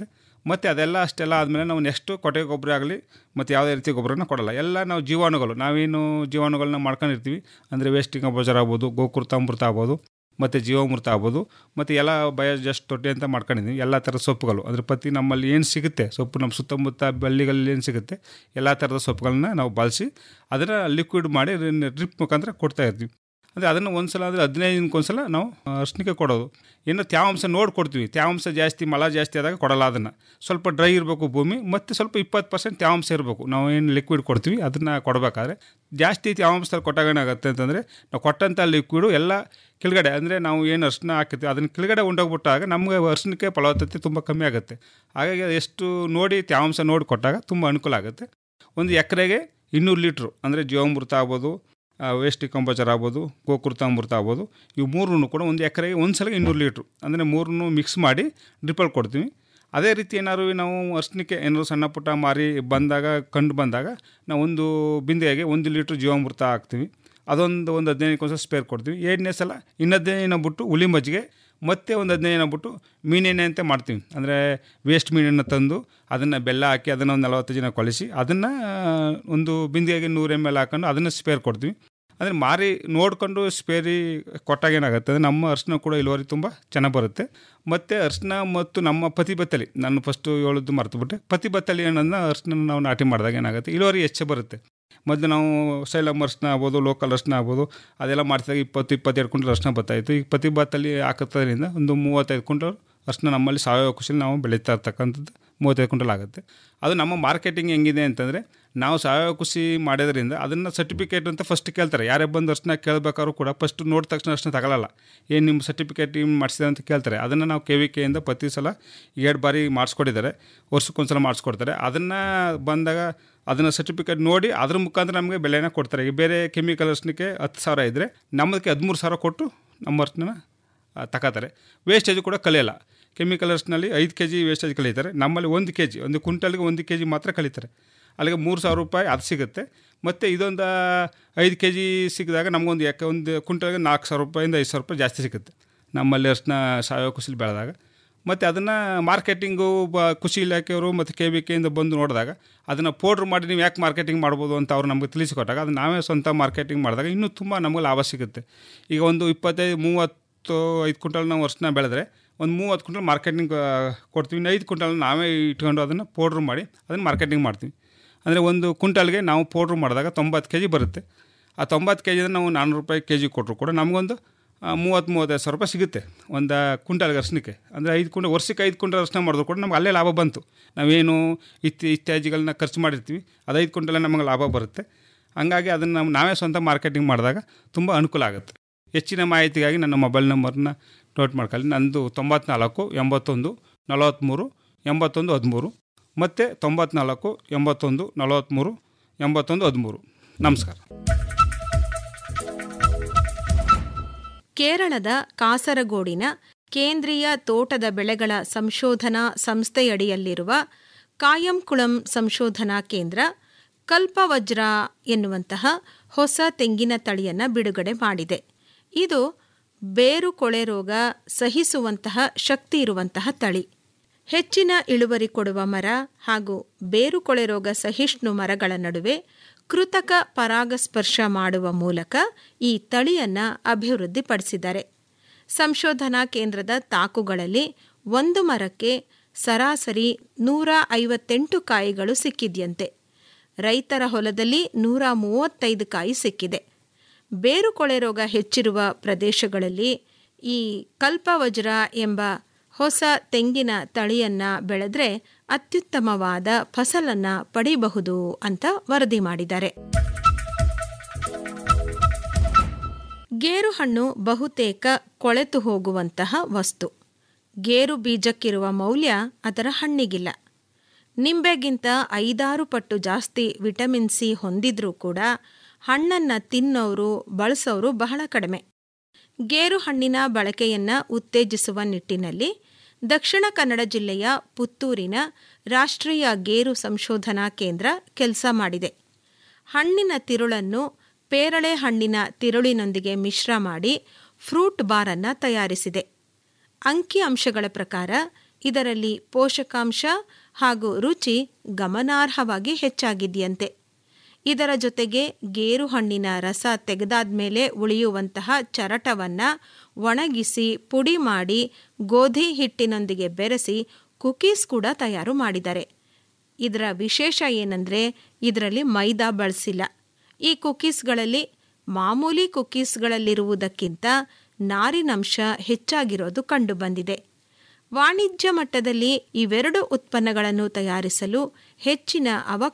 Speaker 21: ಮತ್ತು ಅದೆಲ್ಲ ಅಷ್ಟೆಲ್ಲ ಆದಮೇಲೆ ನಾವು ನೆಕ್ಸ್ಟು ಕೊಟ್ಟಿಗೆ ಗೊಬ್ಬರ ಆಗಲಿ ಮತ್ತು ಯಾವುದೇ ರೀತಿ ಗೊಬ್ಬರನ ಕೊಡಲ್ಲ ಎಲ್ಲ ನಾವು ಜೀವಾಣುಗಳು ನಾವೇನು ಜೀವಾಣುಗಳನ್ನ ಮಾಡ್ಕೊಂಡಿರ್ತೀವಿ ಅಂದರೆ ವೇಸ್ಟ್ ಕಂಪೋಸರ್ ಆಗ್ಬೋದು ಗೋಕೃತಾಮೃತ ಆಗ್ಬೋದು ಮತ್ತು ಜೀವಾಮೃತ ಆಗ್ಬೋದು ಮತ್ತು ಎಲ್ಲ ಬಯೋಜಸ್ಟ್ ತೊಟ್ಟಿ ಅಂತ ಮಾಡ್ಕೊಂಡಿದ್ದೀವಿ ಎಲ್ಲ ಥರದ ಸೊಪ್ಪುಗಳು ಅದ್ರ ಪ್ರತಿ ನಮ್ಮಲ್ಲಿ ಏನು ಸಿಗುತ್ತೆ ಸೊಪ್ಪು ನಮ್ಮ ಸುತ್ತಮುತ್ತ ಬಳ್ಳಿಗಳಲ್ಲಿ ಏನು ಸಿಗುತ್ತೆ ಎಲ್ಲ ಥರದ ಸೊಪ್ಪುಗಳನ್ನ ನಾವು ಬಳಸಿ ಅದನ್ನು ಲಿಕ್ವಿಡ್ ಮಾಡಿ ಡ್ರಿಪ್ ಮುಖಾಂತರ ಕೊಡ್ತಾ ಇರ್ತೀವಿ ಅಂದರೆ ಅದನ್ನು ಒಂದು ಸಲ ಅಂದರೆ ಹದಿನೈದು ದಿನಕ್ಕೆ ಸಲ ನಾವು ಅರ್ಶನಿಕೆ ಕೊಡೋದು ಇನ್ನು ತೇವಾಂಶ ನೋಡಿ ಕೊಡ್ತೀವಿ ತೇವಾಂಶ ಜಾಸ್ತಿ ಮಳೆ ಜಾಸ್ತಿ ಆದಾಗ ಕೊಡಲ್ಲ ಅದನ್ನು ಸ್ವಲ್ಪ ಡ್ರೈ ಇರಬೇಕು ಭೂಮಿ ಮತ್ತು ಸ್ವಲ್ಪ ಇಪ್ಪತ್ತು ಪರ್ಸೆಂಟ್ ತೇವಾಂಶ ಇರಬೇಕು ನಾವು ಏನು ಲಿಕ್ವಿಡ್ ಕೊಡ್ತೀವಿ ಅದನ್ನು ಕೊಡಬೇಕಾದ್ರೆ ಜಾಸ್ತಿ ತೇವಾಂಶದಲ್ಲಿ ಕೊಟ್ಟಾಗ ಏನಾಗುತ್ತೆ ಅಂತಂದರೆ ನಾವು ಕೊಟ್ಟಂಥ ಲಿಕ್ವಿಡು ಎಲ್ಲ ಕೆಳಗಡೆ ಅಂದರೆ ನಾವು ಏನು ಅರ್ಶಿನ ಹಾಕಿರ್ತೀವಿ ಅದನ್ನು ಕೆಳಗಡೆ ಉಂಡೋಗ್ಬಿಟ್ಟಾಗ ನಮಗೆ ಅರ್ಶನಕ್ಕೆ ಫಲವತ್ತತೆ ತುಂಬ ಕಮ್ಮಿ ಆಗುತ್ತೆ ಹಾಗಾಗಿ ಅದು ಎಷ್ಟು ನೋಡಿ ತೇವಾಂಶ ನೋಡಿ ಕೊಟ್ಟಾಗ ತುಂಬ ಅನುಕೂಲ ಆಗುತ್ತೆ ಒಂದು ಎಕರೆಗೆ ಇನ್ನೂರು ಲೀಟ್ರು ಅಂದರೆ ಜೀವಾಮೃತ ಆಗ್ಬೋದು ವೇಸ್ಟ್ ಕಂಪೋಚರ್ ಆಗ್ಬೋದು ಗೋಕೃತಾಮೃತ ಆಗ್ಬೋದು ಇವು ಮೂರನ್ನು ಕೂಡ ಒಂದು ಎಕರೆಗೆ ಒಂದು ಸಲ ಇನ್ನೂರು ಲೀಟ್ರು ಅಂದರೆ ಮೂರನ್ನು ಮಿಕ್ಸ್ ಮಾಡಿ ಡ್ರಿಪ್ಪಲ್ಲಿ ಕೊಡ್ತೀವಿ ಅದೇ ರೀತಿ ಏನಾದ್ರು ನಾವು ಅರ್ಶನಕ್ಕೆ ಏನಾದ್ರು ಸಣ್ಣ ಪುಟ್ಟ ಮಾರಿ ಬಂದಾಗ ಕಂಡು ಬಂದಾಗ ನಾವು ಒಂದು ಬಿಂದೆಗೆ ಒಂದು ಲೀಟ್ರ್ ಜೀವಾಮೃತ ಹಾಕ್ತೀವಿ ಅದೊಂದು ಒಂದು ಹದಿನೈದು ಸಲ ಸ್ಪೇರ್ ಕೊಡ್ತೀವಿ ಎರಡನೇ ಸಲ ಇನ್ನು ಹದಿನೈದು ಬಿಟ್ಟು ಹುಲಿ ಮಜ್ಜಿಗೆ ಮತ್ತೆ ಒಂದು ಹದಿನೈದು ಬಿಟ್ಟು ಮೀನೆಣ್ಣೆ ಅಂತ ಮಾಡ್ತೀವಿ ಅಂದರೆ ವೇಸ್ಟ್ ಮೀನನ್ನು ತಂದು ಅದನ್ನು ಬೆಲ್ಲ ಹಾಕಿ ಅದನ್ನು ಒಂದು ನಲವತ್ತು ಜನ ಕೊಲಿಸಿ ಅದನ್ನು ಒಂದು ಬಿಂದಿಗೆಗೆ ನೂರು ಎಮ್ ಎಲ್ ಹಾಕೊಂಡು ಅದನ್ನು ಸ್ಪೇರ್ ಕೊಡ್ತೀವಿ ಅಂದರೆ ಮಾರಿ ನೋಡಿಕೊಂಡು ಸ್ಪೇರಿ ಕೊಟ್ಟಾಗ ಏನಾಗುತ್ತೆ ಅಂದರೆ ನಮ್ಮ ಅರ್ಶಿನ ಕೂಡ ಇಳುವರಿ ತುಂಬ ಚೆನ್ನಾಗಿ ಬರುತ್ತೆ ಮತ್ತು ಅರ್ಶಿನ ಮತ್ತು ನಮ್ಮ ಪತಿ ಬತ್ತಲಿ ನಾನು ಫಸ್ಟು ಹೇಳೋದು ಮರ್ತುಬಿಟ್ಟೆ ಪತಿ ಬತ್ತಲಿ ಅನ್ನೋದನ್ನ ಅರ್ಶಿನ ನಾವು ನಾಟಿ ಮಾಡಿದಾಗ ಏನಾಗುತ್ತೆ ಇಳುವರಿ ಹೆಚ್ಚು ಬರುತ್ತೆ ಮೊದಲು ನಾವು ಸೈಲಮ್ ಅರ್ಶಿನ ಆಗ್ಬೋದು ಲೋಕಲ್ ಅರ್ಶಿನ ಆಗ್ಬೋದು ಅದೆಲ್ಲ ಮಾಡಿಸಿದಾಗ ಇಪ್ಪತ್ತು ಇಪ್ಪತ್ತೆರಡು ಕ್ವಿಂಟಲ್ ಅರ್ಶಿನ ಬರ್ತಾಯಿತ್ತು ಈಗ ಪ್ರತಿ ಬತ್ತಲ್ಲಿ ಹಾಕೋದ್ರಿಂದ ಒಂದು ಮೂವತ್ತೈದು ಕ್ವಿಂಟಲ್ ಅರ್ಶಿನ ನಮ್ಮಲ್ಲಿ ಸಾವಯವ ಕೃಷಿಲಿ ನಾವು ಬೆಳೀತಾ ಇರ್ತಕ್ಕಂಥದ್ದು ಮೂವತ್ತೈದು ಕ್ವಿಂಟಲ್ ಆಗುತ್ತೆ ಅದು ನಮ್ಮ ಮಾರ್ಕೆಟಿಂಗ್ ಹೆಂಗಿದೆ ಅಂತಂದರೆ ನಾವು ಸಾವಯವ ಕೃಷಿ ಮಾಡೋದ್ರಿಂದ ಅದನ್ನು ಸರ್ಟಿಫಿಕೇಟ್ ಅಂತ ಫಸ್ಟ್ ಕೇಳ್ತಾರೆ ಯಾರೇ ಬಂದು ಅರ್ಶಿನ ಕೇಳಬೇಕಾದ್ರೂ ಕೂಡ ಫಸ್ಟ್ ನೋಡಿದ ತಕ್ಷಣ ಅರ್ಶಿನ ತಗೊಳ್ಳಲ್ಲ ಏನು ನಿಮ್ಮ ಸರ್ಟಿಫಿಕೇಟ್ ಏನು ಮಾಡಿಸಿದೆ ಅಂತ ಕೇಳ್ತಾರೆ ಅದನ್ನು ನಾವು ಕೆ ವಿ ಕೆಯಿಂದ ಪ್ರತಿ ಸಲ ಎರಡು ಬಾರಿ ಮಾಡಿಸ್ಕೊಟ್ಟಿದ್ದಾರೆ ವರ್ಷಕ್ಕೊಂದ್ಸಲ ಮಾಡಿಸ್ಕೊಡ್ತಾರೆ ಅದನ್ನು ಬಂದಾಗ ಅದನ್ನು ಸರ್ಟಿಫಿಕೇಟ್ ನೋಡಿ ಅದ್ರ ಮುಖಾಂತರ ನಮಗೆ ಬೆಲೆನ ಕೊಡ್ತಾರೆ ಈಗ ಬೇರೆ ಕೆಮಿಕಲ್ ಅರ್ಶನಕ್ಕೆ ಹತ್ತು ಸಾವಿರ ಇದ್ದರೆ ನಮ್ಮದಕ್ಕೆ ಹದಿಮೂರು ಸಾವಿರ ಕೊಟ್ಟು ನಮ್ಮ ಅರ್ಶನ ತಗೋತಾರೆ ವೇಸ್ಟೇಜ್ ಕೂಡ ಕಲಿಯಲ್ಲ ಕೆಮಿಕಲ್ ಅರ್ಶನಲ್ಲಿ ಐದು ಕೆ ಜಿ ವೇಸ್ಟೇಜ್ ಕಳೀತಾರೆ ನಮ್ಮಲ್ಲಿ ಒಂದು ಕೆ ಜಿ ಒಂದು ಕ್ವಿಂಟಲ್ಗೆ ಒಂದು ಕೆ ಜಿ ಮಾತ್ರ ಕಳೀತಾರೆ ಅಲ್ಲಿಗೆ ಮೂರು ಸಾವಿರ ರೂಪಾಯಿ ಅದು ಸಿಗುತ್ತೆ ಮತ್ತು ಇದೊಂದು ಐದು ಕೆ ಜಿ ಸಿಕ್ಕಿದಾಗ ನಮಗೊಂದು ಯಾಕೆ ಒಂದು ಕ್ವಿಂಟಲ್ಗೆ ನಾಲ್ಕು ಸಾವಿರ ರೂಪಾಯಿಂದ ಐದು ಸಾವಿರ ರೂಪಾಯಿ ಜಾಸ್ತಿ ಸಿಗುತ್ತೆ ನಮ್ಮಲ್ಲಿ ಅರ್ಶನ ಸಾವಯವ ಕೃಷಿಲಿ ಬೆಳೆದಾಗ ಮತ್ತು ಅದನ್ನು ಮಾರ್ಕೆಟಿಂಗು ಬ ಕೃಷಿ ಇಲಾಖೆಯವರು ಮತ್ತು ಕೆ ವಿ ಕೆಯಿಂದ ಬಂದು ನೋಡಿದಾಗ ಅದನ್ನು ಪೌಡ್ರ್ ಮಾಡಿ ನೀವು ಯಾಕೆ ಮಾರ್ಕೆಟಿಂಗ್ ಮಾಡ್ಬೋದು ಅಂತ ಅವ್ರು ನಮಗೆ ತಿಳಿಸಿಕೊಟ್ಟಾಗ ಅದು ನಾವೇ ಸ್ವಂತ ಮಾರ್ಕೆಟಿಂಗ್ ಮಾಡಿದಾಗ ಇನ್ನೂ ತುಂಬ ನಮಗೆ ಲಾಭ ಸಿಗುತ್ತೆ ಈಗ ಒಂದು ಇಪ್ಪತ್ತೈದು ಮೂವತ್ತು ಐದು ಕ್ವಿಂಟಲ್ ನಾವು ವರ್ಷನ ಬೆಳೆದ್ರೆ ಒಂದು ಮೂವತ್ತು ಕ್ವಿಂಟಲ್ ಮಾರ್ಕೆಟಿಂಗ್ ಕೊಡ್ತೀವಿ ಇನ್ನು ಐದು ಕ್ವಿಂಟಲ್ ನಾವೇ ಇಟ್ಕೊಂಡು ಅದನ್ನು ಪೌಡ್ರ್ ಮಾಡಿ ಅದನ್ನು ಮಾರ್ಕೆಟಿಂಗ್ ಮಾಡ್ತೀವಿ ಅಂದರೆ ಒಂದು ಕ್ವಿಂಟಲ್ಗೆ ನಾವು ಪೌಡ್ರ್ ಮಾಡಿದಾಗ ತೊಂಬತ್ತು ಕೆ ಜಿ ಬರುತ್ತೆ ಆ ತೊಂಬತ್ತು ಕೆ ಜಿನ ನಾವು ನಾನ್ನೂರು ರೂಪಾಯಿ ಕೆ ಜಿ ಕೊಟ್ಟರು ಕೂಡ ನಮಗೊಂದು ಮೂವತ್ತು ಮೂವತ್ತೈದು ಸಾವಿರ ರೂಪಾಯಿ ಸಿಗುತ್ತೆ ಒಂದು ಕ್ವಿಂಟಲ್ಗೆ ಅರ್ಶನಕ್ಕೆ ಅಂದರೆ ಐದು ಕ್ವಿಂಟಲ್ ವರ್ಷಕ್ಕೆ ಐದು ಕ್ವಿಂಟಲ್ ಅರ್ಶನ ಮಾಡಿದ್ರು ಕೂಡ ನಮ್ಗೆ ಅಲ್ಲೇ ಲಾಭ ಬಂತು ನಾವೇನು ಇತ್ತಿ ಇತ್ಯಾದಿಗಳನ್ನ ಖರ್ಚು ಮಾಡಿರ್ತೀವಿ ಅದು ಐದು ಕ್ವಿಂಟಲ್ ನಮಗೆ ಲಾಭ ಬರುತ್ತೆ ಹಂಗಾಗಿ ಅದನ್ನು ನಾವು ನಾವೇ ಸ್ವಂತ ಮಾರ್ಕೆಟಿಂಗ್ ಮಾಡಿದಾಗ ತುಂಬ ಅನುಕೂಲ ಆಗುತ್ತೆ ಹೆಚ್ಚಿನ ಮಾಹಿತಿಗಾಗಿ ನನ್ನ ಮೊಬೈಲ್ ನಂಬರ್ನ ನೋಟ್ ಮಾಡ್ಕೊಳ್ಳಿ ನಂದು ತೊಂಬತ್ನಾಲ್ಕು ಎಂಬತ್ತೊಂದು ನಲವತ್ತ್ಮೂರು ಎಂಬತ್ತೊಂದು ಹದಿಮೂರು ಮತ್ತು ತೊಂಬತ್ನಾಲ್ಕು ಎಂಬತ್ತೊಂದು ನಲವತ್ತ್ಮೂರು ಎಂಬತ್ತೊಂದು ಹದಿಮೂರು ನಮಸ್ಕಾರ
Speaker 20: ಕೇರಳದ ಕಾಸರಗೋಡಿನ ಕೇಂದ್ರೀಯ ತೋಟದ ಬೆಳೆಗಳ ಸಂಶೋಧನಾ ಸಂಸ್ಥೆಯಡಿಯಲ್ಲಿರುವ ಕಾಯಂಕುಳಂ ಸಂಶೋಧನಾ ಕೇಂದ್ರ ಕಲ್ಪವಜ್ರ ಎನ್ನುವಂತಹ ಹೊಸ ತೆಂಗಿನ ತಳಿಯನ್ನು ಬಿಡುಗಡೆ ಮಾಡಿದೆ ಇದು ಬೇರು ಕೊಳೆ ರೋಗ ಸಹಿಸುವಂತಹ ಶಕ್ತಿ ಇರುವಂತಹ ತಳಿ ಹೆಚ್ಚಿನ ಇಳುವರಿ ಕೊಡುವ ಮರ ಹಾಗೂ ಬೇರು ಕೊಳೆ ರೋಗ ಸಹಿಷ್ಣು ಮರಗಳ ನಡುವೆ ಕೃತಕ ಪರಾಗಸ್ಪರ್ಶ ಮಾಡುವ ಮೂಲಕ ಈ ತಳಿಯನ್ನು ಅಭಿವೃದ್ಧಿಪಡಿಸಿದ್ದಾರೆ ಸಂಶೋಧನಾ ಕೇಂದ್ರದ ತಾಕುಗಳಲ್ಲಿ ಒಂದು ಮರಕ್ಕೆ ಸರಾಸರಿ ನೂರ ಐವತ್ತೆಂಟು ಕಾಯಿಗಳು ಸಿಕ್ಕಿದ್ಯಂತೆ ರೈತರ ಹೊಲದಲ್ಲಿ ನೂರ ಮೂವತ್ತೈದು ಕಾಯಿ ಸಿಕ್ಕಿದೆ ಬೇರು ಕೊಳೆ ರೋಗ ಹೆಚ್ಚಿರುವ ಪ್ರದೇಶಗಳಲ್ಲಿ ಈ ಕಲ್ಪವಜ್ರ ಎಂಬ ಹೊಸ ತೆಂಗಿನ ತಳಿಯನ್ನ ಬೆಳೆದ್ರೆ ಅತ್ಯುತ್ತಮವಾದ ಫಸಲನ್ನ ಪಡಿಬಹುದು ಅಂತ ವರದಿ ಮಾಡಿದ್ದಾರೆ ಗೇರು ಹಣ್ಣು ಬಹುತೇಕ ಕೊಳೆತು ಹೋಗುವಂತಹ ವಸ್ತು ಗೇರು ಬೀಜಕ್ಕಿರುವ ಮೌಲ್ಯ ಅದರ ಹಣ್ಣಿಗಿಲ್ಲ ನಿಂಬೆಗಿಂತ ಐದಾರು ಪಟ್ಟು ಜಾಸ್ತಿ ವಿಟಮಿನ್ ಸಿ ಹೊಂದಿದ್ರೂ ಕೂಡ ಹಣ್ಣನ್ನು ತಿನ್ನೋರು ಬಳಸೋರು ಬಹಳ ಕಡಿಮೆ ಗೇರು ಹಣ್ಣಿನ ಬಳಕೆಯನ್ನ ಉತ್ತೇಜಿಸುವ ನಿಟ್ಟಿನಲ್ಲಿ ದಕ್ಷಿಣ ಕನ್ನಡ ಜಿಲ್ಲೆಯ ಪುತ್ತೂರಿನ ರಾಷ್ಟ್ರೀಯ ಗೇರು ಸಂಶೋಧನಾ ಕೇಂದ್ರ ಕೆಲಸ ಮಾಡಿದೆ ಹಣ್ಣಿನ ತಿರುಳನ್ನು ಪೇರಳೆ ಹಣ್ಣಿನ ತಿರುಳಿನೊಂದಿಗೆ ಮಿಶ್ರ ಮಾಡಿ ಫ್ರೂಟ್ ಬಾರನ್ನು ತಯಾರಿಸಿದೆ ಅಂಕಿ ಅಂಶಗಳ ಪ್ರಕಾರ ಇದರಲ್ಲಿ ಪೋಷಕಾಂಶ ಹಾಗೂ ರುಚಿ ಗಮನಾರ್ಹವಾಗಿ ಹೆಚ್ಚಾಗಿದೆಯಂತೆ ಇದರ ಜೊತೆಗೆ ಗೇರು ಹಣ್ಣಿನ ರಸ ತೆಗೆದಾದ್ಮೇಲೆ ಉಳಿಯುವಂತಹ ಚರಟವನ್ನು ಒಣಗಿಸಿ ಪುಡಿ ಮಾಡಿ ಗೋಧಿ ಹಿಟ್ಟಿನೊಂದಿಗೆ ಬೆರೆಸಿ ಕುಕೀಸ್ ಕೂಡ ತಯಾರು ಮಾಡಿದ್ದಾರೆ ಇದರ ವಿಶೇಷ ಏನಂದರೆ ಇದರಲ್ಲಿ ಮೈದಾ ಬಳಸಿಲ್ಲ ಈ ಕುಕೀಸ್ಗಳಲ್ಲಿ ಮಾಮೂಲಿ ಕುಕೀಸ್ಗಳಲ್ಲಿರುವುದಕ್ಕಿಂತ ನಾರಿನಂಶ ಹೆಚ್ಚಾಗಿರೋದು ಕಂಡುಬಂದಿದೆ ವಾಣಿಜ್ಯ ಮಟ್ಟದಲ್ಲಿ ಇವೆರಡು ಉತ್ಪನ್ನಗಳನ್ನು ತಯಾರಿಸಲು ಹೆಚ್ಚಿನ ಅವಕಾಶ